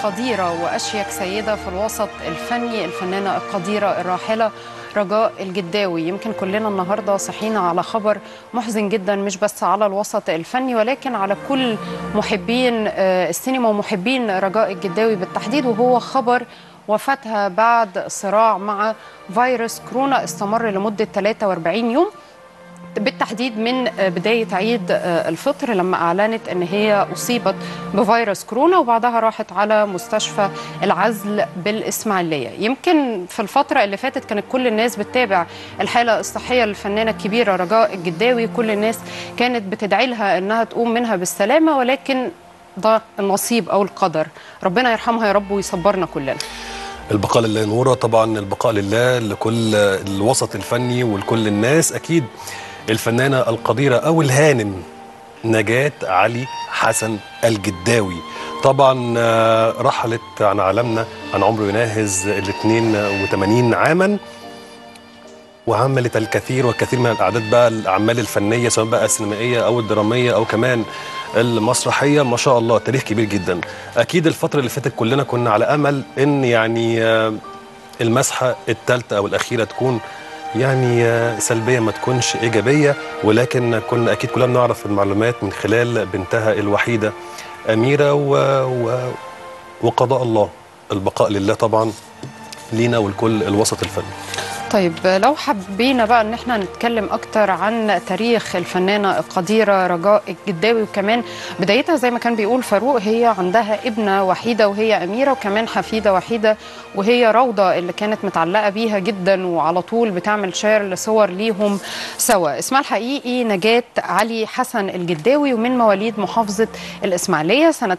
قديرة وأشيك سيدة في الوسط الفني الفنانة القديرة الراحلة رجاء الجداوي يمكن كلنا النهارده صحينا على خبر محزن جدا مش بس على الوسط الفني ولكن على كل محبين السينما ومحبين رجاء الجداوي بالتحديد وهو خبر وفاتها بعد صراع مع فيروس كورونا استمر لمدة 43 يوم بالتحديد من بداية عيد الفطر لما أعلنت أن هي أصيبت بفيروس كورونا وبعدها راحت على مستشفى العزل بالإسماعيلية يمكن في الفترة اللي فاتت كانت كل الناس بتتابع الحالة الصحية للفنانة الكبيرة رجاء الجداوي كل الناس كانت بتدعي لها أنها تقوم منها بالسلامة ولكن ده النصيب أو القدر ربنا يرحمها يا رب ويصبرنا كلنا البقاء لله نورة طبعا البقاء لله لكل الوسط الفني ولكل الناس أكيد الفنانة القديرة أو الهانم نجاة علي حسن الجداوي طبعا رحلت عن عالمنا عن عمره يناهز ال 82 عاما وعملت الكثير والكثير من الاعداد بقى الاعمال الفنيه سواء بقى السينمائيه او الدراميه او كمان المسرحيه ما شاء الله تاريخ كبير جدا اكيد الفتره اللي فاتت كلنا كنا على امل ان يعني المسحه الثالثه او الاخيره تكون يعني سلبيه ما تكونش ايجابيه ولكن كنا اكيد كلنا بنعرف المعلومات من خلال بنتها الوحيده اميره و... و... وقضاء الله البقاء لله طبعا لينا ولكل الوسط الفني طيب لو حبينا بقى ان احنا نتكلم اكتر عن تاريخ الفنانه القديره رجاء الجداوي وكمان بدايتها زي ما كان بيقول فاروق هي عندها ابنه وحيده وهي اميره وكمان حفيده وحيده وهي روضه اللي كانت متعلقه بيها جدا وعلى طول بتعمل شير لصور ليهم سوا اسمها الحقيقي نجاة علي حسن الجداوي ومن مواليد محافظه الاسماعيليه سنه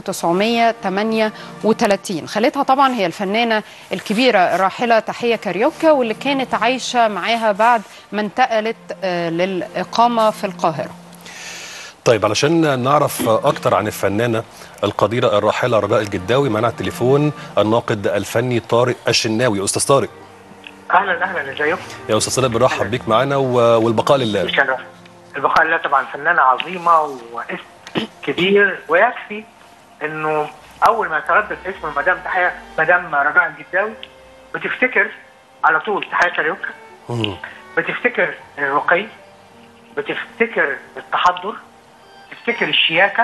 1938 خالتها طبعا هي الفنانه الكبيره الراحله تحيه كاريوكا واللي كانت عايشة معاها بعد ما انتقلت للإقامة في القاهرة طيب علشان نعرف أكتر عن الفنانة القديرة الراحلة رجاء الجداوي معنا على التليفون الناقد الفني طارق الشناوي أستاذ طارق أهلا أهلا ازيكم يا أستاذ طارق بنرحب بيك معانا والبقاء لله الشرف البقاء لله طبعا فنانة عظيمة واسم كبير ويكفي إنه أول ما يتردد اسم مدام تحية مدام رجاء الجداوي بتفتكر على طول تحية كاريوكا بتفتكر الرقي بتفتكر التحضر بتفتكر الشياكة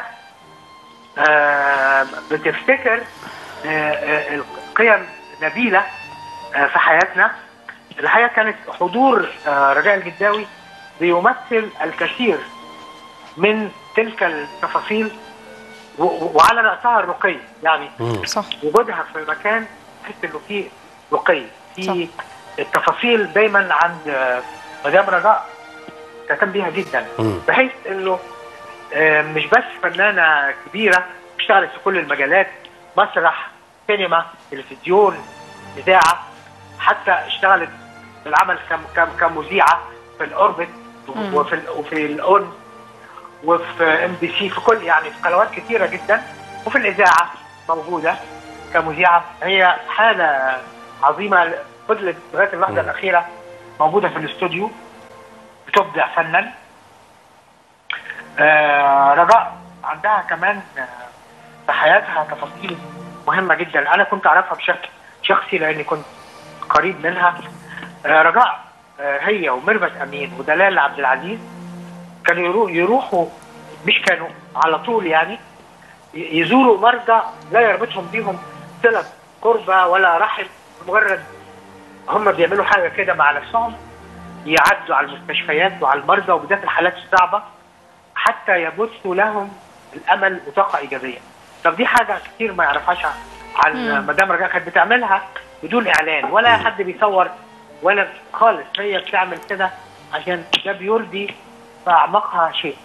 آه بتفتكر آه آه القيم نبيلة آه في حياتنا الحقيقة كانت حضور آه رجاء الجداوي بيمثل الكثير من تلك التفاصيل وعلى رأسها الرقي يعني صح وجودها في مكان تحس انه فيه رقي في التفاصيل دايما عند مدام رجاء تهتم بيها جدا بحيث انه مش بس فنانه كبيره اشتغلت في كل المجالات مسرح سينما تلفزيون اذاعه حتى اشتغلت بالعمل كم كم كمذيعه في الاوربت وفي وفي الاون وفي ام بي سي في كل يعني في قنوات كثيره جدا وفي الاذاعه موجوده كمذيعه هي حاله عظيمه فضلت لغايه اللحظه الاخيره موجوده في الاستوديو بتبدع فنا آه رجاء عندها كمان في حياتها تفاصيل مهمه جدا انا كنت اعرفها بشكل شخصي لاني كنت قريب منها آه رجاء آه هي وميرفت امين ودلال عبد العزيز كانوا يروحوا مش كانوا على طول يعني يزوروا مرضى لا يربطهم بيهم صله قربة ولا رحم مجرد هم بيعملوا حاجه كده مع نفسهم يعدوا على المستشفيات وعلى المرضى وبالذات الحالات الصعبه حتى يبثوا لهم الامل وطاقه ايجابيه. طب دي حاجه كتير ما يعرفهاش عن مدام رجاء كانت بتعملها بدون اعلان ولا حد بيصور ولا خالص هي بتعمل كده عشان ده بيرضي في اعماقها شيء.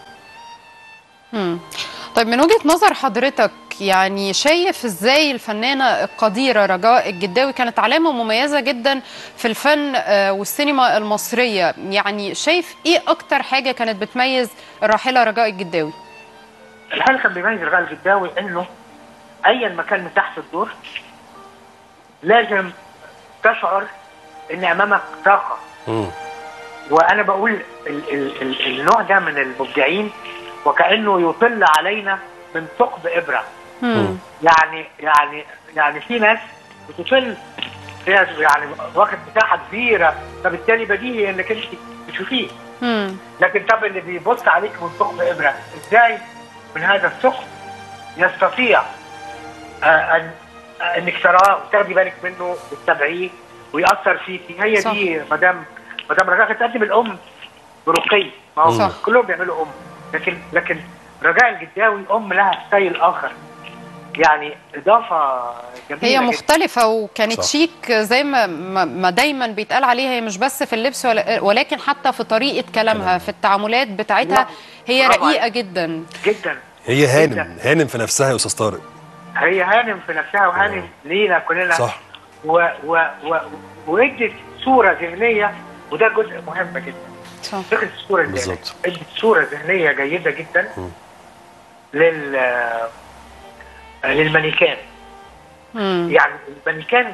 امم طيب من وجهه نظر حضرتك يعني شايف ازاي الفنانه القديره رجاء الجداوي كانت علامه مميزه جدا في الفن والسينما المصريه يعني شايف ايه اكتر حاجه كانت بتميز الراحله رجاء الجداوي الحقيقه كان بيميز رجاء الجداوي انه ايا ما كان من تحت الدور لازم تشعر ان امامك طاقه وانا بقول ال ال ال النوع ده من المبدعين وكانه يطل علينا من ثقب ابره يعني يعني يعني في ناس بتطل فيها يعني واخد مساحه كبيره فبالتالي بديهي انك انت تشوفيه مم. لكن طب اللي بيبص عليك من ثقب ابره ازاي من هذا الثقب يستطيع آه، ان آه، انك تراه وتاخدي بالك منه وتتابعيه ويأثر فيكي هي صح. دي مدام مدام رجاء تقدم الام برقي ما هو صح. كلهم بيعملوا ام لكن لكن رجاء الجداوي ام لها ستايل اخر يعني اضافه جميله هي جداً. مختلفة وكانت صح. شيك زي ما ما ما دايما بيتقال عليها هي مش بس في اللبس ولا- ولكن حتى في طريقة كلامها في التعاملات بتاعتها نعم. هي برافو رقيقة عليك. جدا جدا هي هانم جداً. هانم في نفسها يا استاذ طارق هي هانم في نفسها وهانم لينا كلنا صح و و و وادت صوره ذهنيه وده جزء مهم جدا صح فكره الصوره الذهنيه بالظبط. ادت صوره ذهنيه جيده جدا مم. لل للمانيكان مم. يعني المانيكان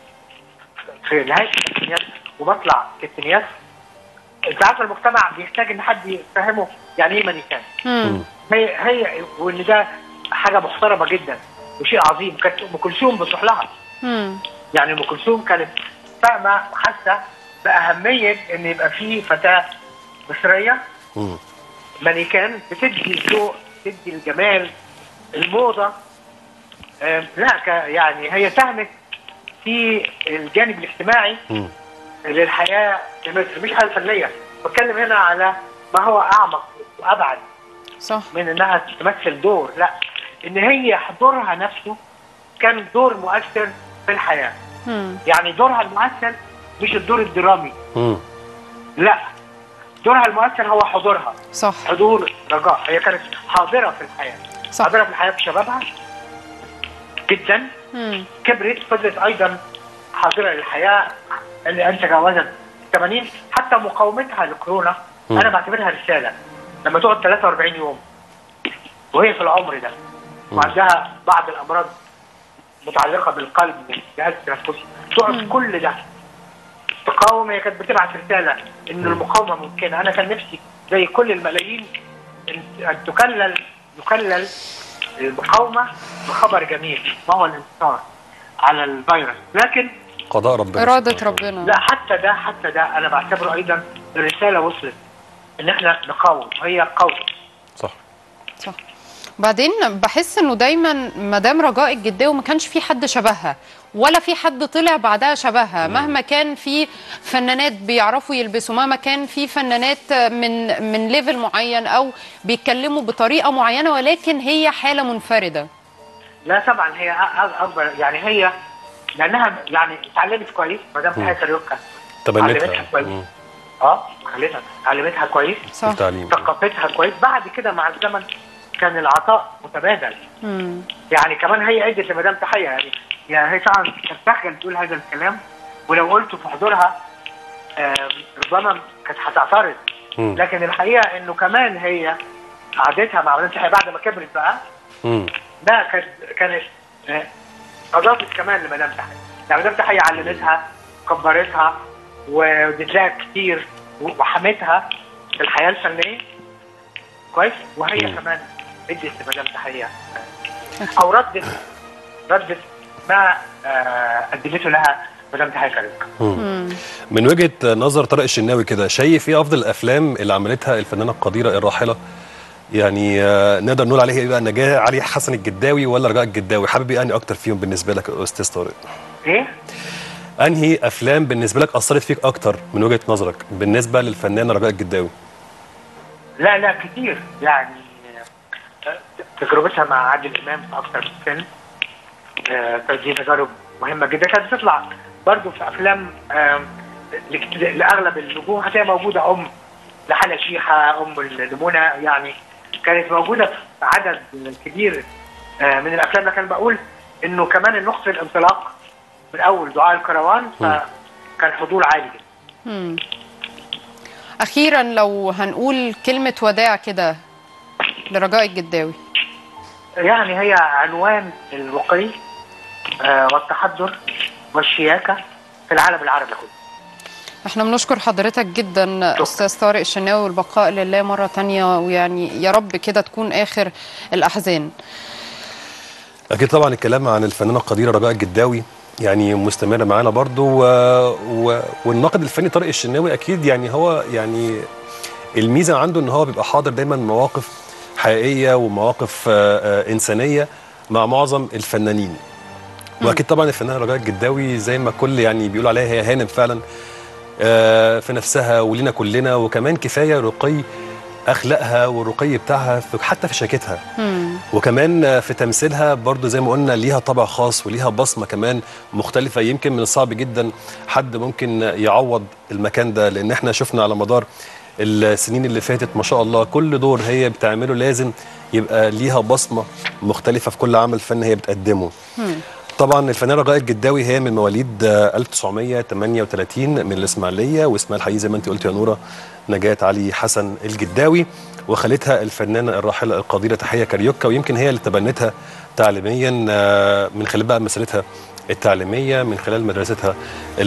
في نهايه الستينيات ومطلع الستينيات انت عارف المجتمع بيحتاج ان حد يفهمه يعني ايه مانيكان مم. هي هي وان ده حاجه محترمه جدا وشيء عظيم كانت ام كلثوم بتروح لها مم. يعني ام كلثوم كانت فاهمه وحاسه باهميه ان يبقى في فتاه مصريه مم. مانيكان بتدي الذوق بتدي الجمال الموضه آم، لا ك- يعني هي ساهمت في الجانب الاجتماعي مم. للحياه في مصر مش حاجه فنيه بتكلم هنا على ما هو اعمق وابعد صح من انها تمثل دور لا ان هي دورها نفسه كان دور مؤثر في الحياه مم. يعني دورها المؤثر مش الدور الدرامي مم. لا دورها المؤثر هو حضورها صح حضور رجاء هي كانت حاضره في الحياه صح حاضره في الحياه في شبابها جدا مم. كبرت فضلت ايضا حاضره للحياه اللي انت جوزت 80 حتى مقاومتها لكورونا مم. انا بعتبرها رساله لما تقعد 43 يوم وهي في العمر ده وعندها بعض الامراض متعلقه بالقلب والجهاز التنفسي تقعد كل ده تقاوم هي كانت بتبعت رساله ان المقاومه ممكنه انا كان نفسي زي كل الملايين ان أن تكلل يكلل المقاومه بخبر جميل ما هو الانتصار على الفيروس لكن قضاء ربنا إرادة ربنا لا حتى ده حتى ده انا بعتبره ايضا الرساله وصلت ان احنا نقاوم هي قوم صح صح بعدين بحس انه دايما مدام رجاء الجداوي ما كانش في حد شبهها ولا في حد طلع بعدها شبهها مهما كان في فنانات بيعرفوا يلبسوا مهما كان في فنانات من من ليفل معين او بيتكلموا بطريقه معينه ولكن هي حاله منفرده لا طبعا هي أ- أ- اكبر يعني هي لانها يعني اتعلمت كويس ما دام فيها كاريوكا تبنتها علمتها كويس. مم. اه خليتها علمتها كويس صح التعليم ثقافتها كويس بعد كده مع الزمن كان العطاء متبادل مم. يعني كمان هي ادت لمدام تحيه يعني يعني هي طبعا تستخجل تقول هذا الكلام ولو قلته في حضورها آم، ربما كانت هتعترض مم. لكن الحقيقه انه كمان هي قعدتها مع مدام تحيه بعد ما كبرت بقى مم. ده كانت كانت آه، اضافت كمان لمدام تحيه يعني مدام تحيه علمتها كبرتها وادت لها كتير وحمتها في الحياه الفنيه كويس وهي مم. كمان ادت لمدام تحيه آه، او ردت ردت ما آه، قدمته لها مدام تحيه كاريوكا مم. من وجهه نظر طارق الشناوي كده شايف ايه افضل الافلام اللي عملتها الفنانه القديره الراحله يعني آه، نقدر نقول عليها ايه بقى نجاه علي حسن الجداوي ولا رجاء الجداوي حابب ايه انهي اكتر فيهم بالنسبه لك يا استاذ طارق ايه انهي افلام بالنسبه لك اثرت فيك اكتر من وجهه نظرك بالنسبه للفنانه رجاء الجداوي لا لا كتير يعني آه، تجربتها مع عادل امام في اكثر من فيلم آه، كانت دي تجارب مهمه جدا كانت بتطلع برضه في افلام آم، لكت- لاغلب النجوم هتلاقي موجوده ام لحلا شيحه ام لمنى يعني كانت موجوده في عدد كبير آه، من الافلام لكن بقول انه كمان النقطه الانطلاق من اول دعاء الكروان فكان حضور عالي جدا مم. اخيرا لو هنقول كلمه وداع كده لرجاء الجداوي يعني هي عنوان الرقي آه، والتحضر والشياكه في العالم العربي كله احنا بنشكر حضرتك جدا استاذ طارق الشناوي والبقاء لله مره تانية ويعني يا رب كده تكون اخر الاحزان اكيد طبعا الكلام عن الفنانه القديره رجاء الجداوي يعني مستمر معانا برضو و... و... والناقد الفني طارق الشناوي اكيد يعني هو يعني الميزه عنده ان هو بيبقى حاضر دايما مواقف حقيقيه ومواقف آه، آه، انسانيه مع معظم الفنانين واكيد طبعا الفنانه رجاء الجداوي زي ما كل يعني بيقول عليها هي هانم فعلا آه، في نفسها ولينا كلنا وكمان كفايه رقي اخلاقها والرقي بتاعها في حتى في شياكتها مم. وكمان في تمثيلها برضو زي ما قلنا ليها طابع خاص وليها بصمة كمان مختلفة يمكن من الصعب جدا حد ممكن يعوض المكان ده لأن احنا شفنا على مدار السنين اللي فاتت ما شاء الله كل دور هي بتعمله لازم يبقى ليها بصمة مختلفة في كل عمل فني هي بتقدمه مم. طبعا الفنانه رجاء الجداوي هي من مواليد آه، 1938 من الاسماعيليه واسمها الحقيقي زي ما انت قلت يا نوره نجاة علي حسن الجداوي وخالتها الفنانه الراحله القديره تحيه كاريوكا ويمكن هي اللي تبنتها تعليميا آه، من خلال بقى مسيرتها التعليميه من خلال مدرستها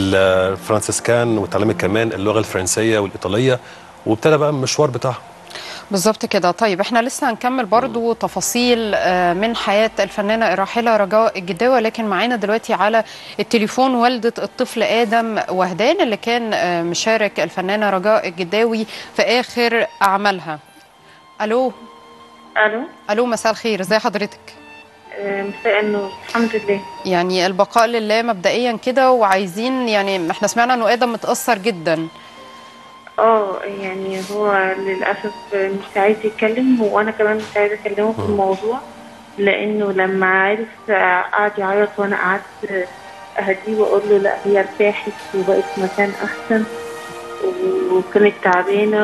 الفرنسيسكان وتعلمت كمان اللغه الفرنسيه والايطاليه وابتدى بقى المشوار بتاعها بالظبط كده طيب احنا لسه هنكمل برضو تفاصيل آه، من حياة الفنانة الراحلة رجاء الجداوي لكن معانا دلوقتي على التليفون والدة الطفل آدم وهدان اللي كان آه، مشارك الفنانة رجاء الجداوي في آخر أعمالها ألو الو ألو مساء الخير ازي حضرتك آه، مساء النور الحمد لله يعني البقاء لله مبدئيا كده وعايزين يعني احنا سمعنا انه آدم متأثر جدا اه يعني هو للاسف مش عايز يتكلم وانا كمان مش عايزه اكلمه في الموضوع لانه لما عرف آه، قعد يعيط وانا قعدت اهديه واقول له لا هي ارتاحت وبقت في مكان احسن وكانت تعبانه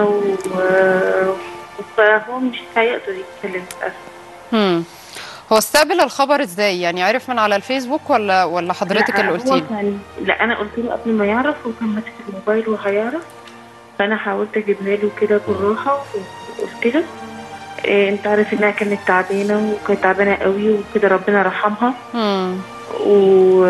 و- فهو مش هيقدر يتكلم للاسف هم. هو استقبل الخبر ازاي يعني عرف من على الفيسبوك ولا ولا حضرتك لا، اللي هو قلتي له كان لا انا قلت له قبل ما يعرف وكان ماسك الموبايل وهيعرف فانا حاولت اجيبها له كده بالراحه وقلت له إيه انت عارف انها كانت تعبانه وكانت تعبانه قوي وكده ربنا رحمها هم. و...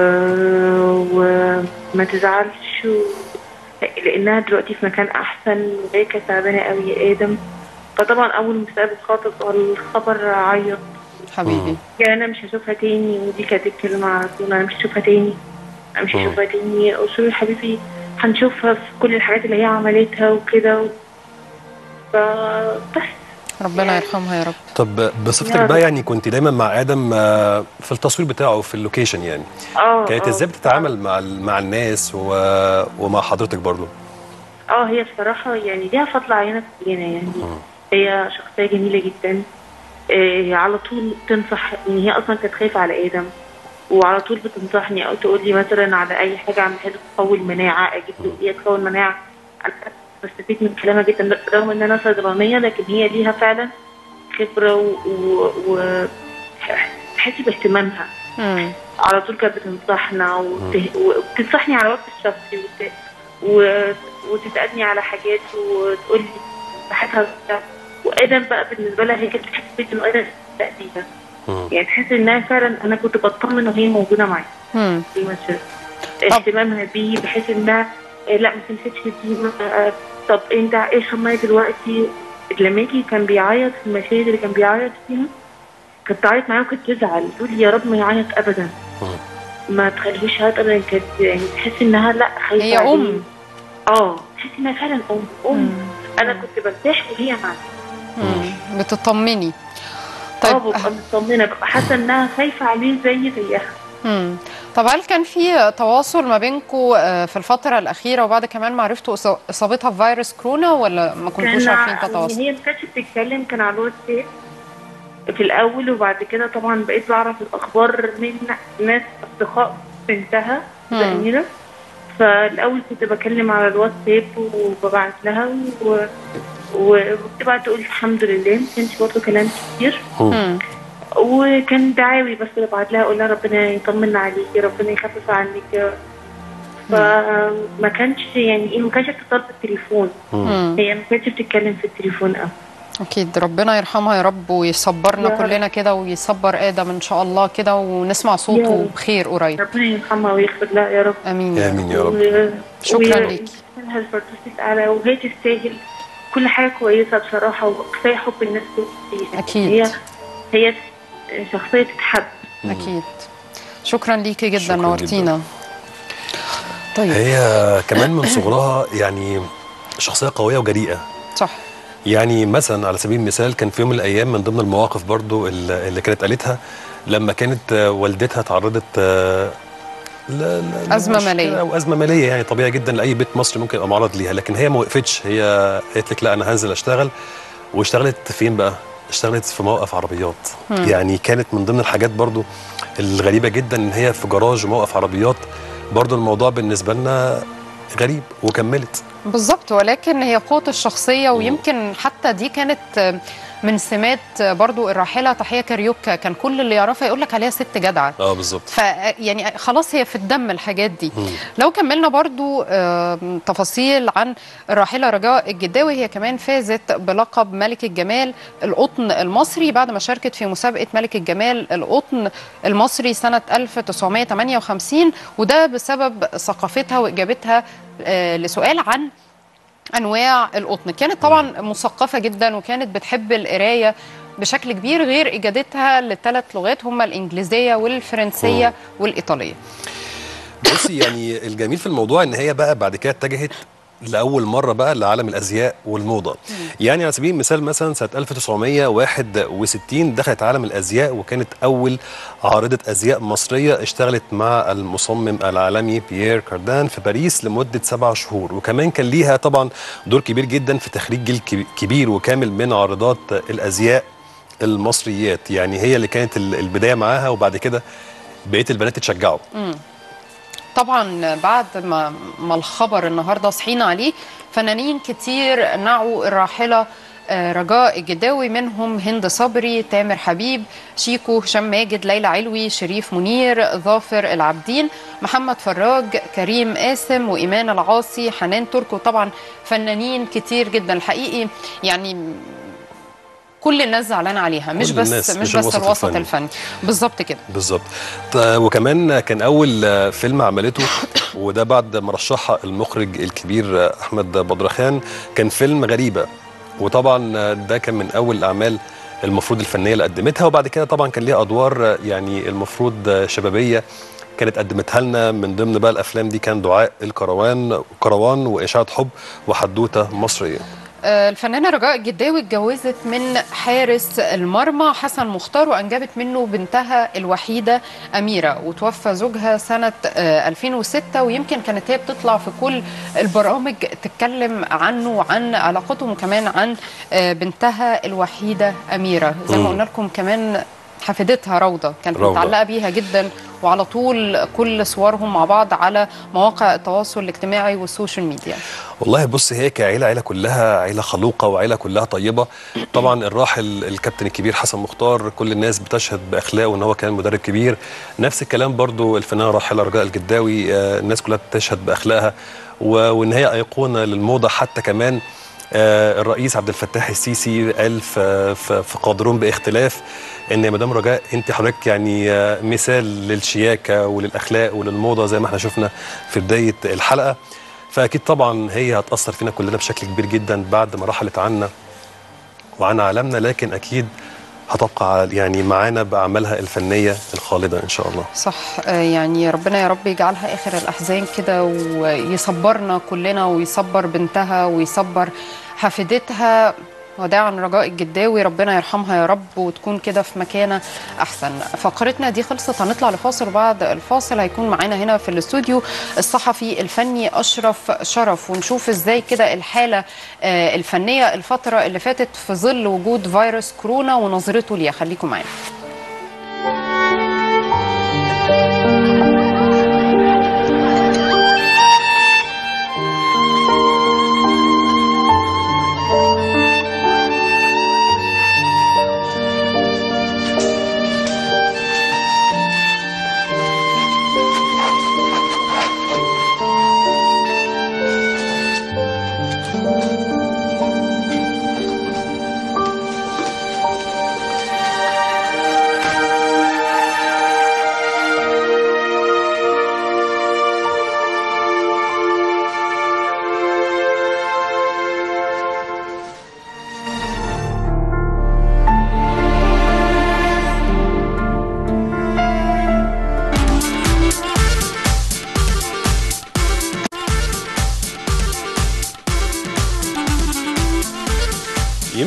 وما تزعلش و... لانها دلوقتي في مكان احسن وهي كانت تعبانه قوي يا ادم فطبعا اول ما استقبل خاطب الخبر عيط حبيبي يعني انا مش هشوفها تاني ودي كانت الكلمه على طول انا مش هشوفها تاني انا مش مم. هشوفها تاني قلت له يا حبيبي هنشوفها في كل الحاجات اللي هي عملتها وكده و... فبس ربنا يرحمها يا رب طب بصفتك يا بقى رب. يعني كنت دايما مع ادم آه، في التصوير بتاعه في اللوكيشن يعني اه كانت آه. ازاي بتتعامل مع ال- مع الناس و... ومع حضرتك برضو اه هي بصراحة يعني ليها فضل علينا كلنا يعني هي شخصية جميلة جدا آه على طول تنصح يعني هي أصلا كانت خايفة على آدم وعلى طول بتنصحني أو تقول لي مثلا على أي حاجة أعملها له تقوي المناعة أجيب له إيه تقوي المناعة أنا بستفيد من كلامها جدا رغم إن أنا صيدلانية لكن هي ليها فعلا خبرة و, و... و... تحسي باهتمامها هم. على طول كانت بتنصحنا وت- وبتنصحني على وقت الشخصي وت... و... وتسألني على حاجات وتقول لي صحتها وبتاع. وآدم بقى بالنسبة لها هي كانت بتحس بيت إنه آدم تأذيها مم. يعني تحس إنها فعلا أنا كنت بطمن وهي موجودة معايا هم. في المشهد اهتمامها بيه بحيث إنها آه، لا ما تمسكش دي آه، طب أنت إيش حماية دلوقتي لما يجي كان بيعيط في المشاهد اللي كان بيعيط فيها كانت تعيط معاه وكانت تزعل تقول يا رب ما يعيط أبدا مم. ما تخليهوش يعيط أبدا كانت يعني تحس إنها لا خايفة هي عليه. أم. اه تحس إنها فعلا أم أم مم. أنا كنت برتاح وهي معايا هم. بتطمني اه طيب ببقى مطمنة ببقى حاسة إنها خايفة عليه زي زيها مم. طب هل كان في تواصل ما بينكم في الفترة الأخيرة وبعد كمان ما عرفتوا إصا- إصابتها بفيروس كورونا ولا ما كنتوش كان عارفين ع- تتواصل؟ هي ما كانتش بتتكلم كان على الواتساب في الاول وبعد كده طبعا بقيت بعرف الاخبار من ناس اصدقاء بنتها مم. زميله فالاول كنت بكلم على الواتساب وببعت لها و... و- وبتبعت تقول الحمد لله ما كانش برضه كلام كتير مم. وكان دعاوي بس ببعت لها اقول لها ربنا يطمن عليكي ربنا يخفف عنك فما كانش يعني ايه ما كانش اتصال بالتليفون مم. هي ما كانتش بتتكلم في التليفون قوي أكيد ربنا يرحمها يا رب ويصبرنا يا رب. كلنا كده ويصبر آدم إن شاء الله كده ونسمع يا صوته رب. بخير قريب ربنا يرحمها ويغفر لها يا رب آمين يا رب. امين يا رب و... شكراً و- ليكي. لها الفردوس الأعلى وهي تستاهل كل حاجة كويسة بصراحة وكفاية حب الناس فيها أكيد. هي هي شخصية تتحب اكيد شكرا ليكي جدا شكراً نورتينا طيب هي كمان من صغرها يعني شخصيه قويه وجريئه صح يعني مثلا على سبيل المثال كان في يوم من الايام من ضمن المواقف برضو ال- اللي كانت قالتها لما كانت آه، والدتها تعرضت آه، ل- ل- أزمة لمشكلة مالية. او ازمه ماليه يعني طبيعي جدا لاي بيت مصري ممكن يبقى معرض ليها لكن هي ما وقفتش هي قالت لك لا انا هنزل اشتغل واشتغلت فين بقى؟ اشتغلت في موقف عربيات يعني كانت من ضمن الحاجات برضو الغريبه جدا ان هي في جراج موقف عربيات برضو الموضوع بالنسبه لنا غريب وكملت بالظبط ولكن هي قوة الشخصية ويمكن حتى دي كانت من سمات برضو الراحلة تحية كاريوكا كان كل اللي يعرفها يقول لك عليها ست جدعة اه بالظبط ف يعني خلاص هي في الدم الحاجات دي لو كملنا برضو آم، تفاصيل عن الراحله رجاء الجداوي هي كمان فازت بلقب ملك الجمال القطن المصري بعد ما شاركت في مسابقه ملك الجمال القطن المصري سنه 1958 وده بسبب ثقافتها واجابتها آه، لسؤال عن انواع القطن كانت طبعا مثقفه جدا وكانت بتحب القرايه بشكل كبير غير اجادتها لثلاث لغات هما الانجليزيه والفرنسيه والايطاليه بصي يعني الجميل في الموضوع ان هي بقى بعد كده اتجهت لاول مره بقى لعالم الازياء والموضه يعني على سبيل المثال مثلا سنه 1961 دخلت عالم الازياء وكانت اول عارضه ازياء مصريه اشتغلت مع المصمم العالمي بيير كاردان في باريس لمده سبع شهور وكمان كان ليها طبعا دور كبير جدا في تخريج جيل كبي- كبير وكامل من عارضات الازياء المصريات يعني هي اللي كانت ال- البدايه معاها وبعد كده بقيه البنات تشجعوا طبعا بعد ما ما الخبر النهارده صحينا عليه فنانين كتير نعوا الراحله آه، رجاء الجداوي منهم هند صبري تامر حبيب شيكو هشام ماجد ليلى علوي شريف منير ظافر العابدين محمد فراج كريم قاسم وايمان العاصي حنان ترك وطبعا فنانين كتير جدا الحقيقي يعني كل الناس زعلانه عليها مش كل بس الناس، مش, مش بس الوسط الوسط الفني. الفني بالظبط كده بالظبط ط- وكمان كان اول آه، فيلم عملته وده بعد ما رشحها المخرج الكبير آه، احمد بدرخان كان فيلم غريبه وطبعا آه، ده كان من اول الاعمال المفروض الفنيه اللي قدمتها وبعد كده طبعا كان ليها ادوار آه، يعني المفروض آه، شبابيه كانت قدمتها لنا من ضمن بقى الافلام دي كان دعاء الكروان كروان واشاعه حب وحدوته مصريه آه، الفنانة رجاء الجداوي اتجوزت من حارس المرمى حسن مختار وأنجبت منه بنتها الوحيدة أميرة وتوفى زوجها سنة آه، 2006 ويمكن كانت هي بتطلع في كل البرامج تتكلم عنه وعن علاقتهم وكمان عن آه، بنتها الوحيدة أميرة زي ما مم. قلنا لكم كمان حفيدتها روضة كانت روضة. متعلقة بيها جدا وعلى طول كل صورهم مع بعض على مواقع التواصل الاجتماعي والسوشيال ميديا والله بص هي كعيله عيله كلها عيله خلوقه وعيله كلها طيبه طبعا الراحل الكابتن الكبير حسن مختار كل الناس بتشهد باخلاقه ان هو كان مدرب كبير نفس الكلام برضو الفنانه الراحله رجاء الجداوي آه، الناس كلها بتشهد باخلاقها و- وان هي ايقونه للموضه حتى كمان آه، الرئيس عبد الفتاح السيسي قال في في- في قادرون باختلاف ان يا مدام رجاء انت حضرتك يعني آه، مثال للشياكه وللاخلاق وللموضه زي ما احنا شفنا في بدايه الحلقه فاكيد طبعا هي هتاثر فينا كلنا بشكل كبير جدا بعد ما رحلت عنا وعن عالمنا لكن اكيد هتبقى يعني معانا باعمالها الفنيه الخالده ان شاء الله صح آه، يعني ربنا يا رب يجعلها اخر الاحزان كده ويصبرنا كلنا ويصبر بنتها ويصبر حفيدتها وداعا رجاء الجداوي ربنا يرحمها يا رب وتكون كده في مكانه احسن فقرتنا دي خلصت هنطلع لفاصل وبعد الفاصل هيكون معانا هنا في الاستوديو الصحفي الفني اشرف شرف ونشوف ازاي كده الحاله آه، الفنيه الفتره اللي فاتت في ظل وجود فيروس كورونا ونظرته ليها خليكم معانا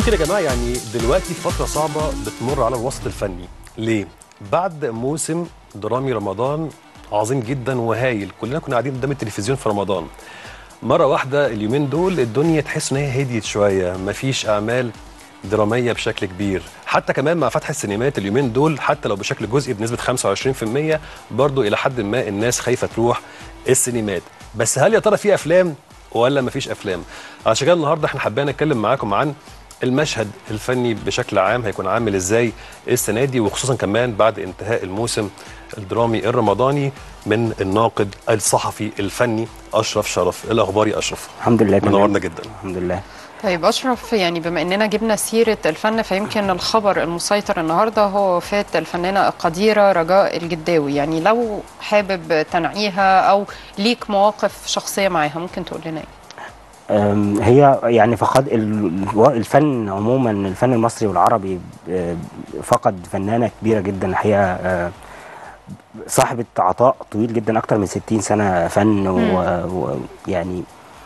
الخير يا جماعه يعني دلوقتي فتره صعبه بتمر على الوسط الفني ليه بعد موسم درامي رمضان عظيم جدا وهايل كلنا كنا قاعدين قدام التلفزيون في رمضان مره واحده اليومين دول الدنيا تحس ان هي هديت شويه مفيش اعمال دراميه بشكل كبير حتى كمان مع فتح السينمات اليومين دول حتى لو بشكل جزئي بنسبه 25% برضو الى حد ما الناس خايفه تروح السينمات بس هل يا ترى في افلام ولا مفيش افلام عشان كده النهارده احنا حابين نتكلم معاكم عن المشهد الفني بشكل عام هيكون عامل ازاي السنه دي وخصوصا كمان بعد انتهاء الموسم الدرامي الرمضاني من الناقد الصحفي الفني اشرف شرف إيه الاخبار يا اشرف الحمد لله تمام. منورنا جدا الحمد لله طيب اشرف يعني بما اننا جبنا سيره الفن فيمكن الخبر المسيطر النهارده هو وفاه الفنانه القديره رجاء الجداوي يعني لو حابب تنعيها او ليك مواقف شخصيه معاها ممكن تقول لنا ايه أم، هي يعني فقد ال- الفن عموما الفن المصري والعربي أه، فقد فنانه كبيره جدا الحقيقه أه، صاحبه عطاء طويل جدا اكتر من 60 سنه فن ويعني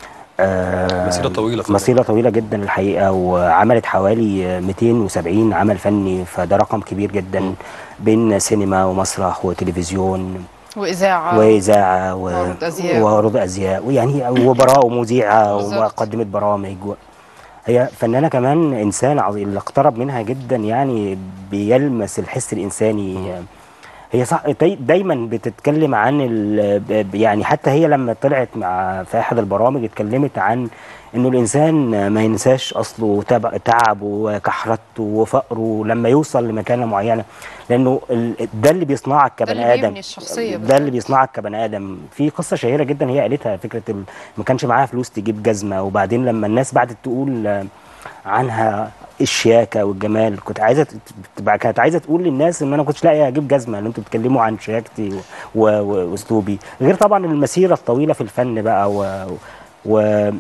مسيرة طويلة طبعاً. مسيره طويله جدا الحقيقه وعملت حوالي 270 عمل فني فده رقم كبير جدا بين سينما ومسرح وتلفزيون واذاعه واذاعه و... وعروض أزياء. وعروض ازياء ويعني وبراء ومذيعه بالظبط. ومقدمه برامج و... هي فنانه كمان انسان عظيم اللي اقترب منها جدا يعني بيلمس الحس الانساني هي صح داي- دايما بتتكلم عن ال... ب- يعني حتى هي لما طلعت مع في احد البرامج اتكلمت عن انه الانسان ما ينساش اصله وتعب- تعبه وكحرته وفقره لما يوصل لمكانه معينه لانه ال- ده اللي بيصنعك ده كبني اللي ادم بيبني الشخصية ده بالظبط. اللي بيصنعك كبني ادم في قصه شهيره جدا هي قالتها فكره ال... ما كانش معاها فلوس تجيب جزمه وبعدين لما الناس بعدت تقول آه، عنها الشياكه والجمال كنت عايزه ت- تبقى كانت عايزه تقول للناس ان انا ما كنتش لاقي اجيب جزمه ان انتوا بتتكلموا عن شياكتي و- و- و- واسلوبي غير طبعا المسيره الطويله في الفن بقى و, و...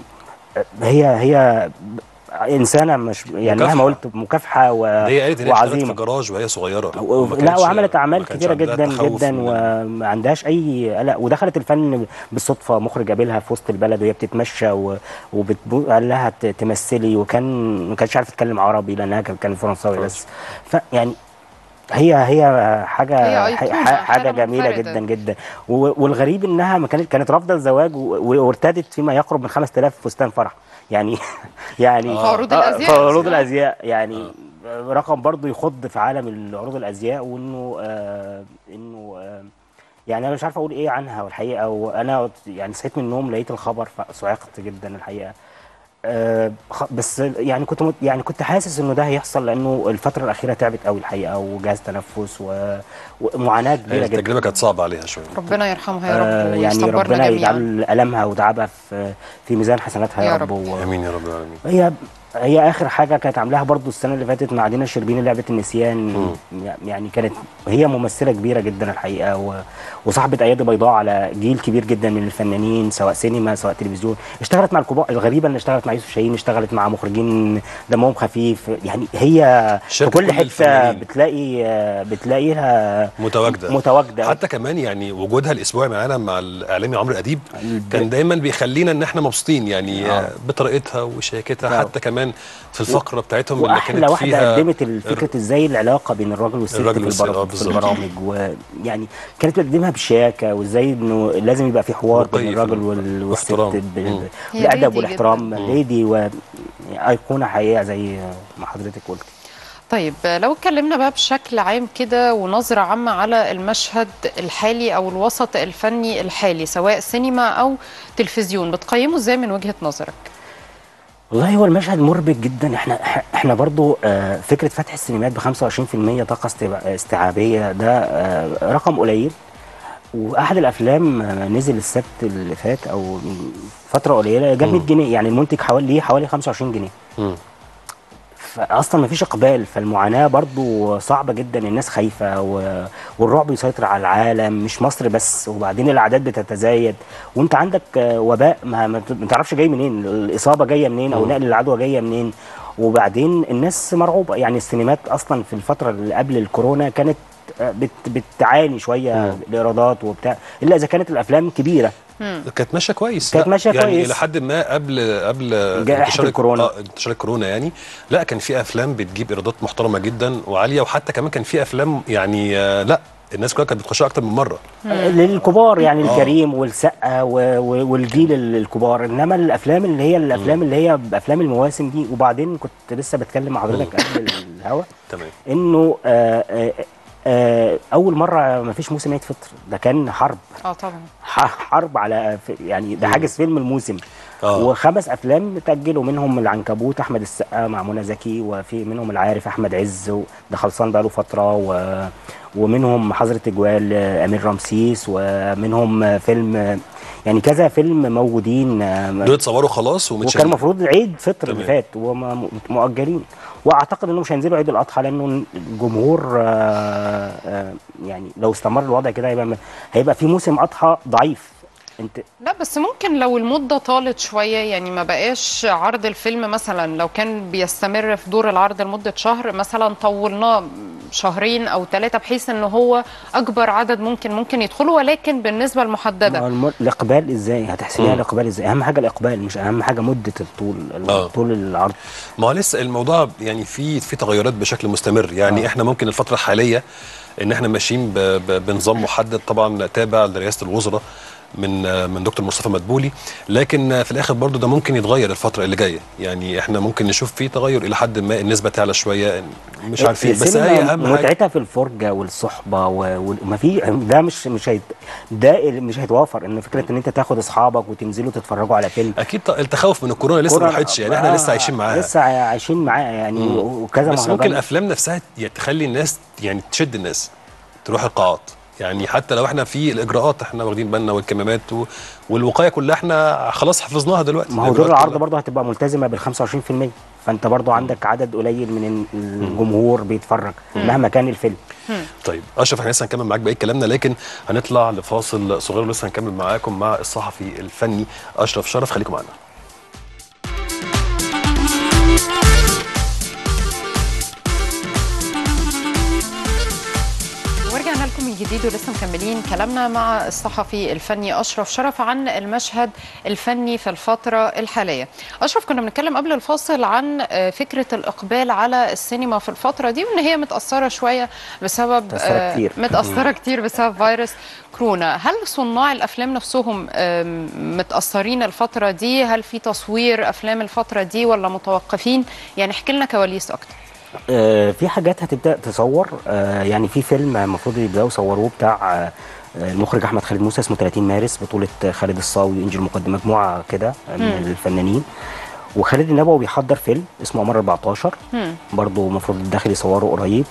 هي هي انسانه مش يعني مكافحة. مهما قلت مكافحه و... ده هي قالت ان هي اشتغلت وعظيمه في جراج وهي صغيره و- ما لا كانش- وعملت اعمال ما كانش كتيره عندها جدا تخوف جدا من- وما عندهاش اي قلق ودخلت الفن بالصدفه مخرج قابلها في وسط البلد وهي بتتمشى و- وبتبو قال لها ت- تمثلي وكان ما كانتش عارفه تتكلم عربي لانها كان كان فرنساوي بس فيعني هي هي حاجه هي أيقونة، ح- حاجه حالة جميله منفردة. جدا جدا و- والغريب انها ما كانت كانت رافضه الزواج و- وارتدت فيما يقرب من 5000 فستان فرح يعني يعني في عروض آه، الأزياء. في عروض الازياء يعني رقم برضو يخض في عالم عروض الازياء وانه آه انه آه يعني انا مش عارف اقول ايه عنها والحقيقه وانا يعني صحيت من النوم لقيت الخبر فصعقت جدا الحقيقه آه خ- بس يعني كنت مت- يعني كنت حاسس انه ده هيحصل لانه الفتره الاخيره تعبت قوي الحقيقه وجهاز تنفس و- ومعاناه هي كبيره جدا التجربه كانت صعبه عليها شويه ربنا يرحمها يا آه رب يعني ويصبرنا ربنا جميعا يجعل المها وتعبها في في ميزان حسناتها يا, يا رب, رب. و... امين يا رب العالمين هي هي اخر حاجه كانت عاملاها برضو السنه اللي فاتت مع دينا الشربيني لعبه النسيان يعني كانت هي ممثله كبيره جدا الحقيقه و... وصاحبه ايادي بيضاء على جيل كبير جدا من الفنانين سواء سينما سواء تلفزيون اشتغلت مع الكبار الغريبه ان اشتغلت مع يوسف شاهين اشتغلت مع مخرجين دمهم خفيف يعني هي في شاركت كل كل حته الفنانين. بتلاقي بتلاقيها متواجده متواجده حتى كمان يعني وجودها الاسبوعي معانا مع الاعلامي عمرو اديب كان دايما بيخلينا ان احنا مبسوطين يعني آه. بطريقتها وشياكتها آه. حتى كمان في الفقره بتاعتهم اللي واحلى كانت واحده فيها قدمت فكره ازاي العلاقه بين الراجل والست الراجل في, والست، البرامج آه، في بالظبط. البرامج ويعني كانت بتقدمها بشياكه وازاي انه لازم يبقى في حوار رقي بين في الراجل ال- وال- والست واحترام. ب- مم. ب- هي بالادب ليدي والاحترام جداً. ليدي و ايقونه حقيقيه زي ما حضرتك قلت طيب لو اتكلمنا بقى بشكل عام كده ونظرة عامة على المشهد الحالي أو الوسط الفني الحالي سواء سينما أو تلفزيون بتقيمه ازاي من وجهة نظرك؟ والله هو المشهد مربك جدا احنا احنا برضو آه، فكره فتح السينمات ب 25% طاقه استيع- استيعابيه ده آه، رقم قليل واحد الافلام آه، نزل السبت اللي فات او من فتره قليله جاب 100 جنيه يعني المنتج حوالي ليه حوالي 25 جنيه مم. فاصلا ما فيش اقبال فالمعاناه برضو صعبه جدا الناس خايفه و... والرعب يسيطر على العالم مش مصر بس وبعدين الاعداد بتتزايد وانت عندك آه، وباء ما, ما ت- ما تعرفش جاي منين الاصابه جايه منين او نقل العدوى جايه منين وبعدين الناس مرعوبه يعني السينمات اصلا في الفتره اللي قبل الكورونا كانت آه، بت... بتعاني شويه الايرادات وبتاع الا اذا كانت الافلام كبيره كانت ماشيه كويس كانت لا، ماشية يعني كويس. الى حد ما قبل قبل جائحة انتشار الكورونا. آه انتشار الكورونا يعني لا كان في افلام بتجيب ايرادات محترمه جدا وعاليه وحتى كمان كان في افلام يعني آه لا الناس كلها كانت بتخشها اكتر من مره للكبار يعني آه. الكريم والسقا و- و- والجيل ال- الكبار انما الافلام اللي هي الافلام اللي هي افلام المواسم دي وبعدين كنت لسه بتكلم مع حضرتك قبل الهوا تمام انه آه آه آه اول مره ما فيش موسم عيد فطر ده كان حرب اه طبعا ح- حرب على ف- يعني ده حاجز فيلم الموسم آه. وخمس افلام تاجلوا منهم العنكبوت احمد السقا مع منى زكي وفي منهم العارف احمد عز و- ده خلصان بقاله فتره و ومنهم حظر تجوال آه، امير رمسيس ومنهم آه، فيلم آه، يعني كذا فيلم موجودين آه، دول اتصوروا خلاص وكان ومتشالين المفروض عيد فطر اللي تمام. فات ومؤجلين واعتقد انهم مش هينزلوا عيد الاضحى لانه الجمهور آه، آه، يعني لو استمر الوضع كده هيبقى هيبقى في موسم اضحى ضعيف انت لا بس ممكن لو المدة طالت شوية يعني ما بقاش عرض الفيلم مثلا لو كان بيستمر في دور العرض لمدة شهر مثلا طولناه شهرين أو ثلاثة بحيث إن هو أكبر عدد ممكن ممكن يدخلوا ولكن بالنسبة ما المحددة هو الم- الاقبال ازاي هتحسبيها مم. الاقبال ازاي اهم حاجه الاقبال مش اهم حاجه مده الطول آه. طول العرض ما هو لسه الموضوع يعني في في تغيرات بشكل مستمر يعني آه. آه. احنا ممكن الفتره الحاليه ان احنا ماشيين ب- ب- بنظام محدد طبعا تابع لرئاسه الوزراء من آه، من دكتور مصطفى مدبولي لكن آه، في الاخر برضو ده ممكن يتغير الفتره اللي جايه يعني احنا ممكن نشوف فيه تغير الى حد ما النسبه تعلى شويه مش عارفين بس السينما هي اهم حاجه متعتها في الفرجه والصحبه و- وما في ده مش مش هيت ده اللي مش هيتوافر ان فكره ان انت تاخد اصحابك وتنزلوا تتفرجوا على فيلم اكيد ط- التخوف من الكورونا لسه ما كورونا- راحتش يعني احنا آه، لسه عايشين معاها لسه عايشين معاها يعني مم. وكذا بس ممكن مهرجان الافلام نفسها ي- تخلي الناس يعني تشد الناس تروح القاعات يعني حتى لو احنا في الاجراءات احنا واخدين بالنا والكمامات و... والوقايه كلها احنا خلاص حفظناها دلوقتي ما هو دور الإجراءات العرض كلها. برضه هتبقى ملتزمه بال 25% فانت برضه عندك عدد قليل من الجمهور بيتفرج مهما كان الفيلم طيب اشرف احنا لسه هنكمل معاك بقيه كلامنا لكن هنطلع لفاصل صغير ولسه هنكمل معاكم مع الصحفي الفني اشرف شرف خليكم معانا ورجعنا لكم من جديد ولسه مكملين كلامنا مع الصحفي الفني اشرف شرف عن المشهد الفني في الفتره الحاليه. اشرف كنا بنتكلم قبل الفاصل عن آه، فكره الاقبال على السينما في الفتره دي وان هي متاثره شويه بسبب متأثرة آه، كتير. متاثره كتير بسبب فيروس كورونا. هل صناع الافلام نفسهم آم، متاثرين الفتره دي؟ هل في تصوير افلام الفتره دي ولا متوقفين؟ يعني احكي لنا كواليس اكتر. آه، في حاجات هتبدا تصور آه، يعني في فيلم المفروض يبداوا يصوروه بتاع آه، آه، المخرج احمد خالد موسى اسمه 30 مارس بطوله آه، خالد الصاوي وانجل مقدم مجموعه كده آه، من الفنانين وخالد النبوي بيحضر فيلم اسمه قمر 14 مم. برضه المفروض داخل يصوره قريب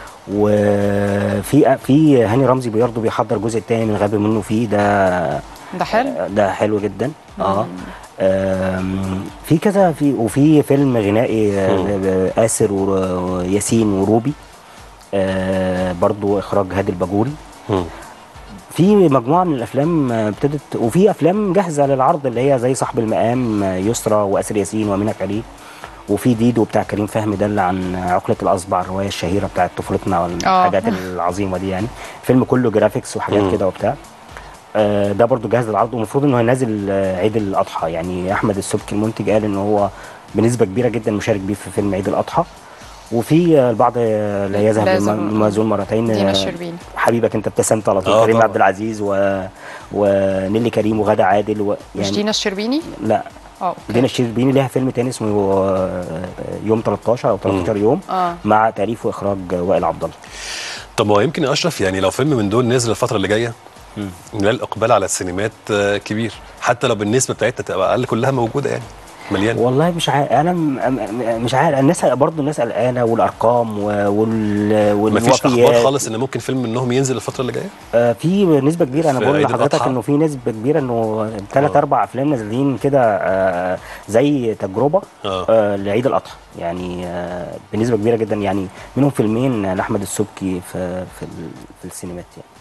وفي في هاني رمزي برضه بيحضر الجزء الثاني من غبي منه فيه ده ده حلو؟ ده حلو جدا اه آم، في كذا في وفي فيلم غنائي آه، آسر ور- وياسين وروبي آه، برضو اخراج هادي الباجوري مم. في مجموعه من الافلام آه، ابتدت وفي افلام جاهزه للعرض اللي هي زي صاحب المقام آه، يسرى واسر ياسين وامينه كريم وفي ديدو بتاع كريم فهمي ده اللي عن عقله الاصبع الروايه الشهيره بتاعت طفولتنا والحاجات العظيمه دي يعني فيلم كله جرافيكس وحاجات مم. كده وبتاع آه، ده برضو جاهز للعرض ومفروض انه هينزل آه، عيد الاضحى يعني احمد السبكي المنتج قال ان هو بنسبه كبيره جدا مشارك بيه في فيلم عيد الاضحى وفي آه، البعض آه، لا يذهب لازم. المأذون مرتين دينا آه، الشربيني. حبيبك انت ابتسمت على طول آه، كريم طبعا. عبد العزيز و... ونيلي كريم وغادة عادل و... مش دينا الشربيني؟ لا اه اوكي دينا الشربيني ليها فيلم تاني اسمه آه، يوم 13 او 13 يوم اه مع تأليف واخراج وائل عبد الله طب ما هو يمكن يا اشرف يعني لو فيلم من دول نزل الفتره اللي جايه نلاقي الاقبال على السينمات آه، كبير حتى لو بالنسبه بتاعتها تبقى اقل كلها موجوده يعني مليانه والله مش عارف انا م- م- مش عارف الناس برضه الناس قلقانه والارقام و- وال مفيش اخبار والوفيات خالص ان ممكن فيلم منهم ينزل الفتره اللي جايه آه في نسبه كبيره انا في بقول عيد لحضرتك الأضحى. انه في نسبه كبيره انه ثلاث آه. اربع افلام نازلين كده آه زي تجربه آه. آه لعيد الاضحى يعني آه بنسبه كبيره جدا يعني منهم فيلمين لاحمد السبكي في في, ال- في السينمات يعني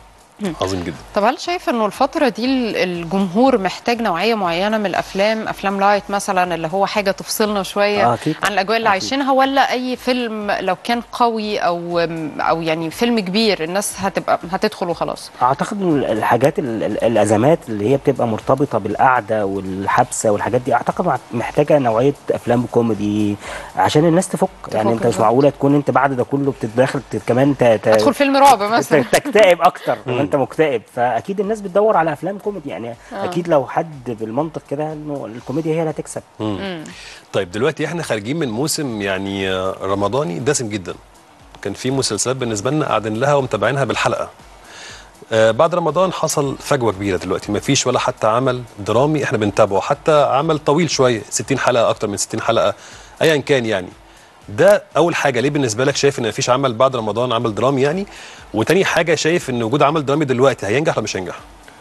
عظيم جدا طب هل شايف انه الفترة دي ال- الجمهور محتاج نوعية معينة من الافلام افلام لايت مثلا اللي هو حاجة تفصلنا شوية آه، أكيد. عن الاجواء اللي أكيد. عايشينها ولا اي فيلم لو كان قوي او او يعني فيلم كبير الناس هتبقى هتدخل وخلاص اعتقد ان الحاجات ال- ال- الازمات اللي هي بتبقى مرتبطه بالقعده والحبسه والحاجات دي اعتقد مع- محتاجه نوعيه افلام كوميدي عشان الناس تفك, يعني انت مش بالظبط. معقوله تكون انت بعد ده كله بتتدخل ت- كمان ت- ت- ادخل فيلم رعب مثلا ت- تكتئب اكتر وانت مكتئب فاكيد الناس بتدور على افلام كوميدي يعني آه. اكيد لو حد بالمنطق كده انه الكوميديا هي اللي هتكسب طيب دلوقتي احنا خارجين من موسم يعني آه، رمضاني دسم جدا كان في مسلسلات بالنسبه لنا قاعدين لها ومتابعينها بالحلقه آه بعد رمضان حصل فجوه كبيره دلوقتي ما فيش ولا حتى عمل درامي احنا بنتابعه حتى عمل طويل شويه 60 حلقه اكتر من 60 حلقه ايا كان يعني ده اول حاجه ليه بالنسبه لك شايف ان مفيش عمل بعد رمضان عمل درامي يعني وتاني حاجه شايف ان وجود عمل درامي دلوقتي هينجح ولا مش هينجح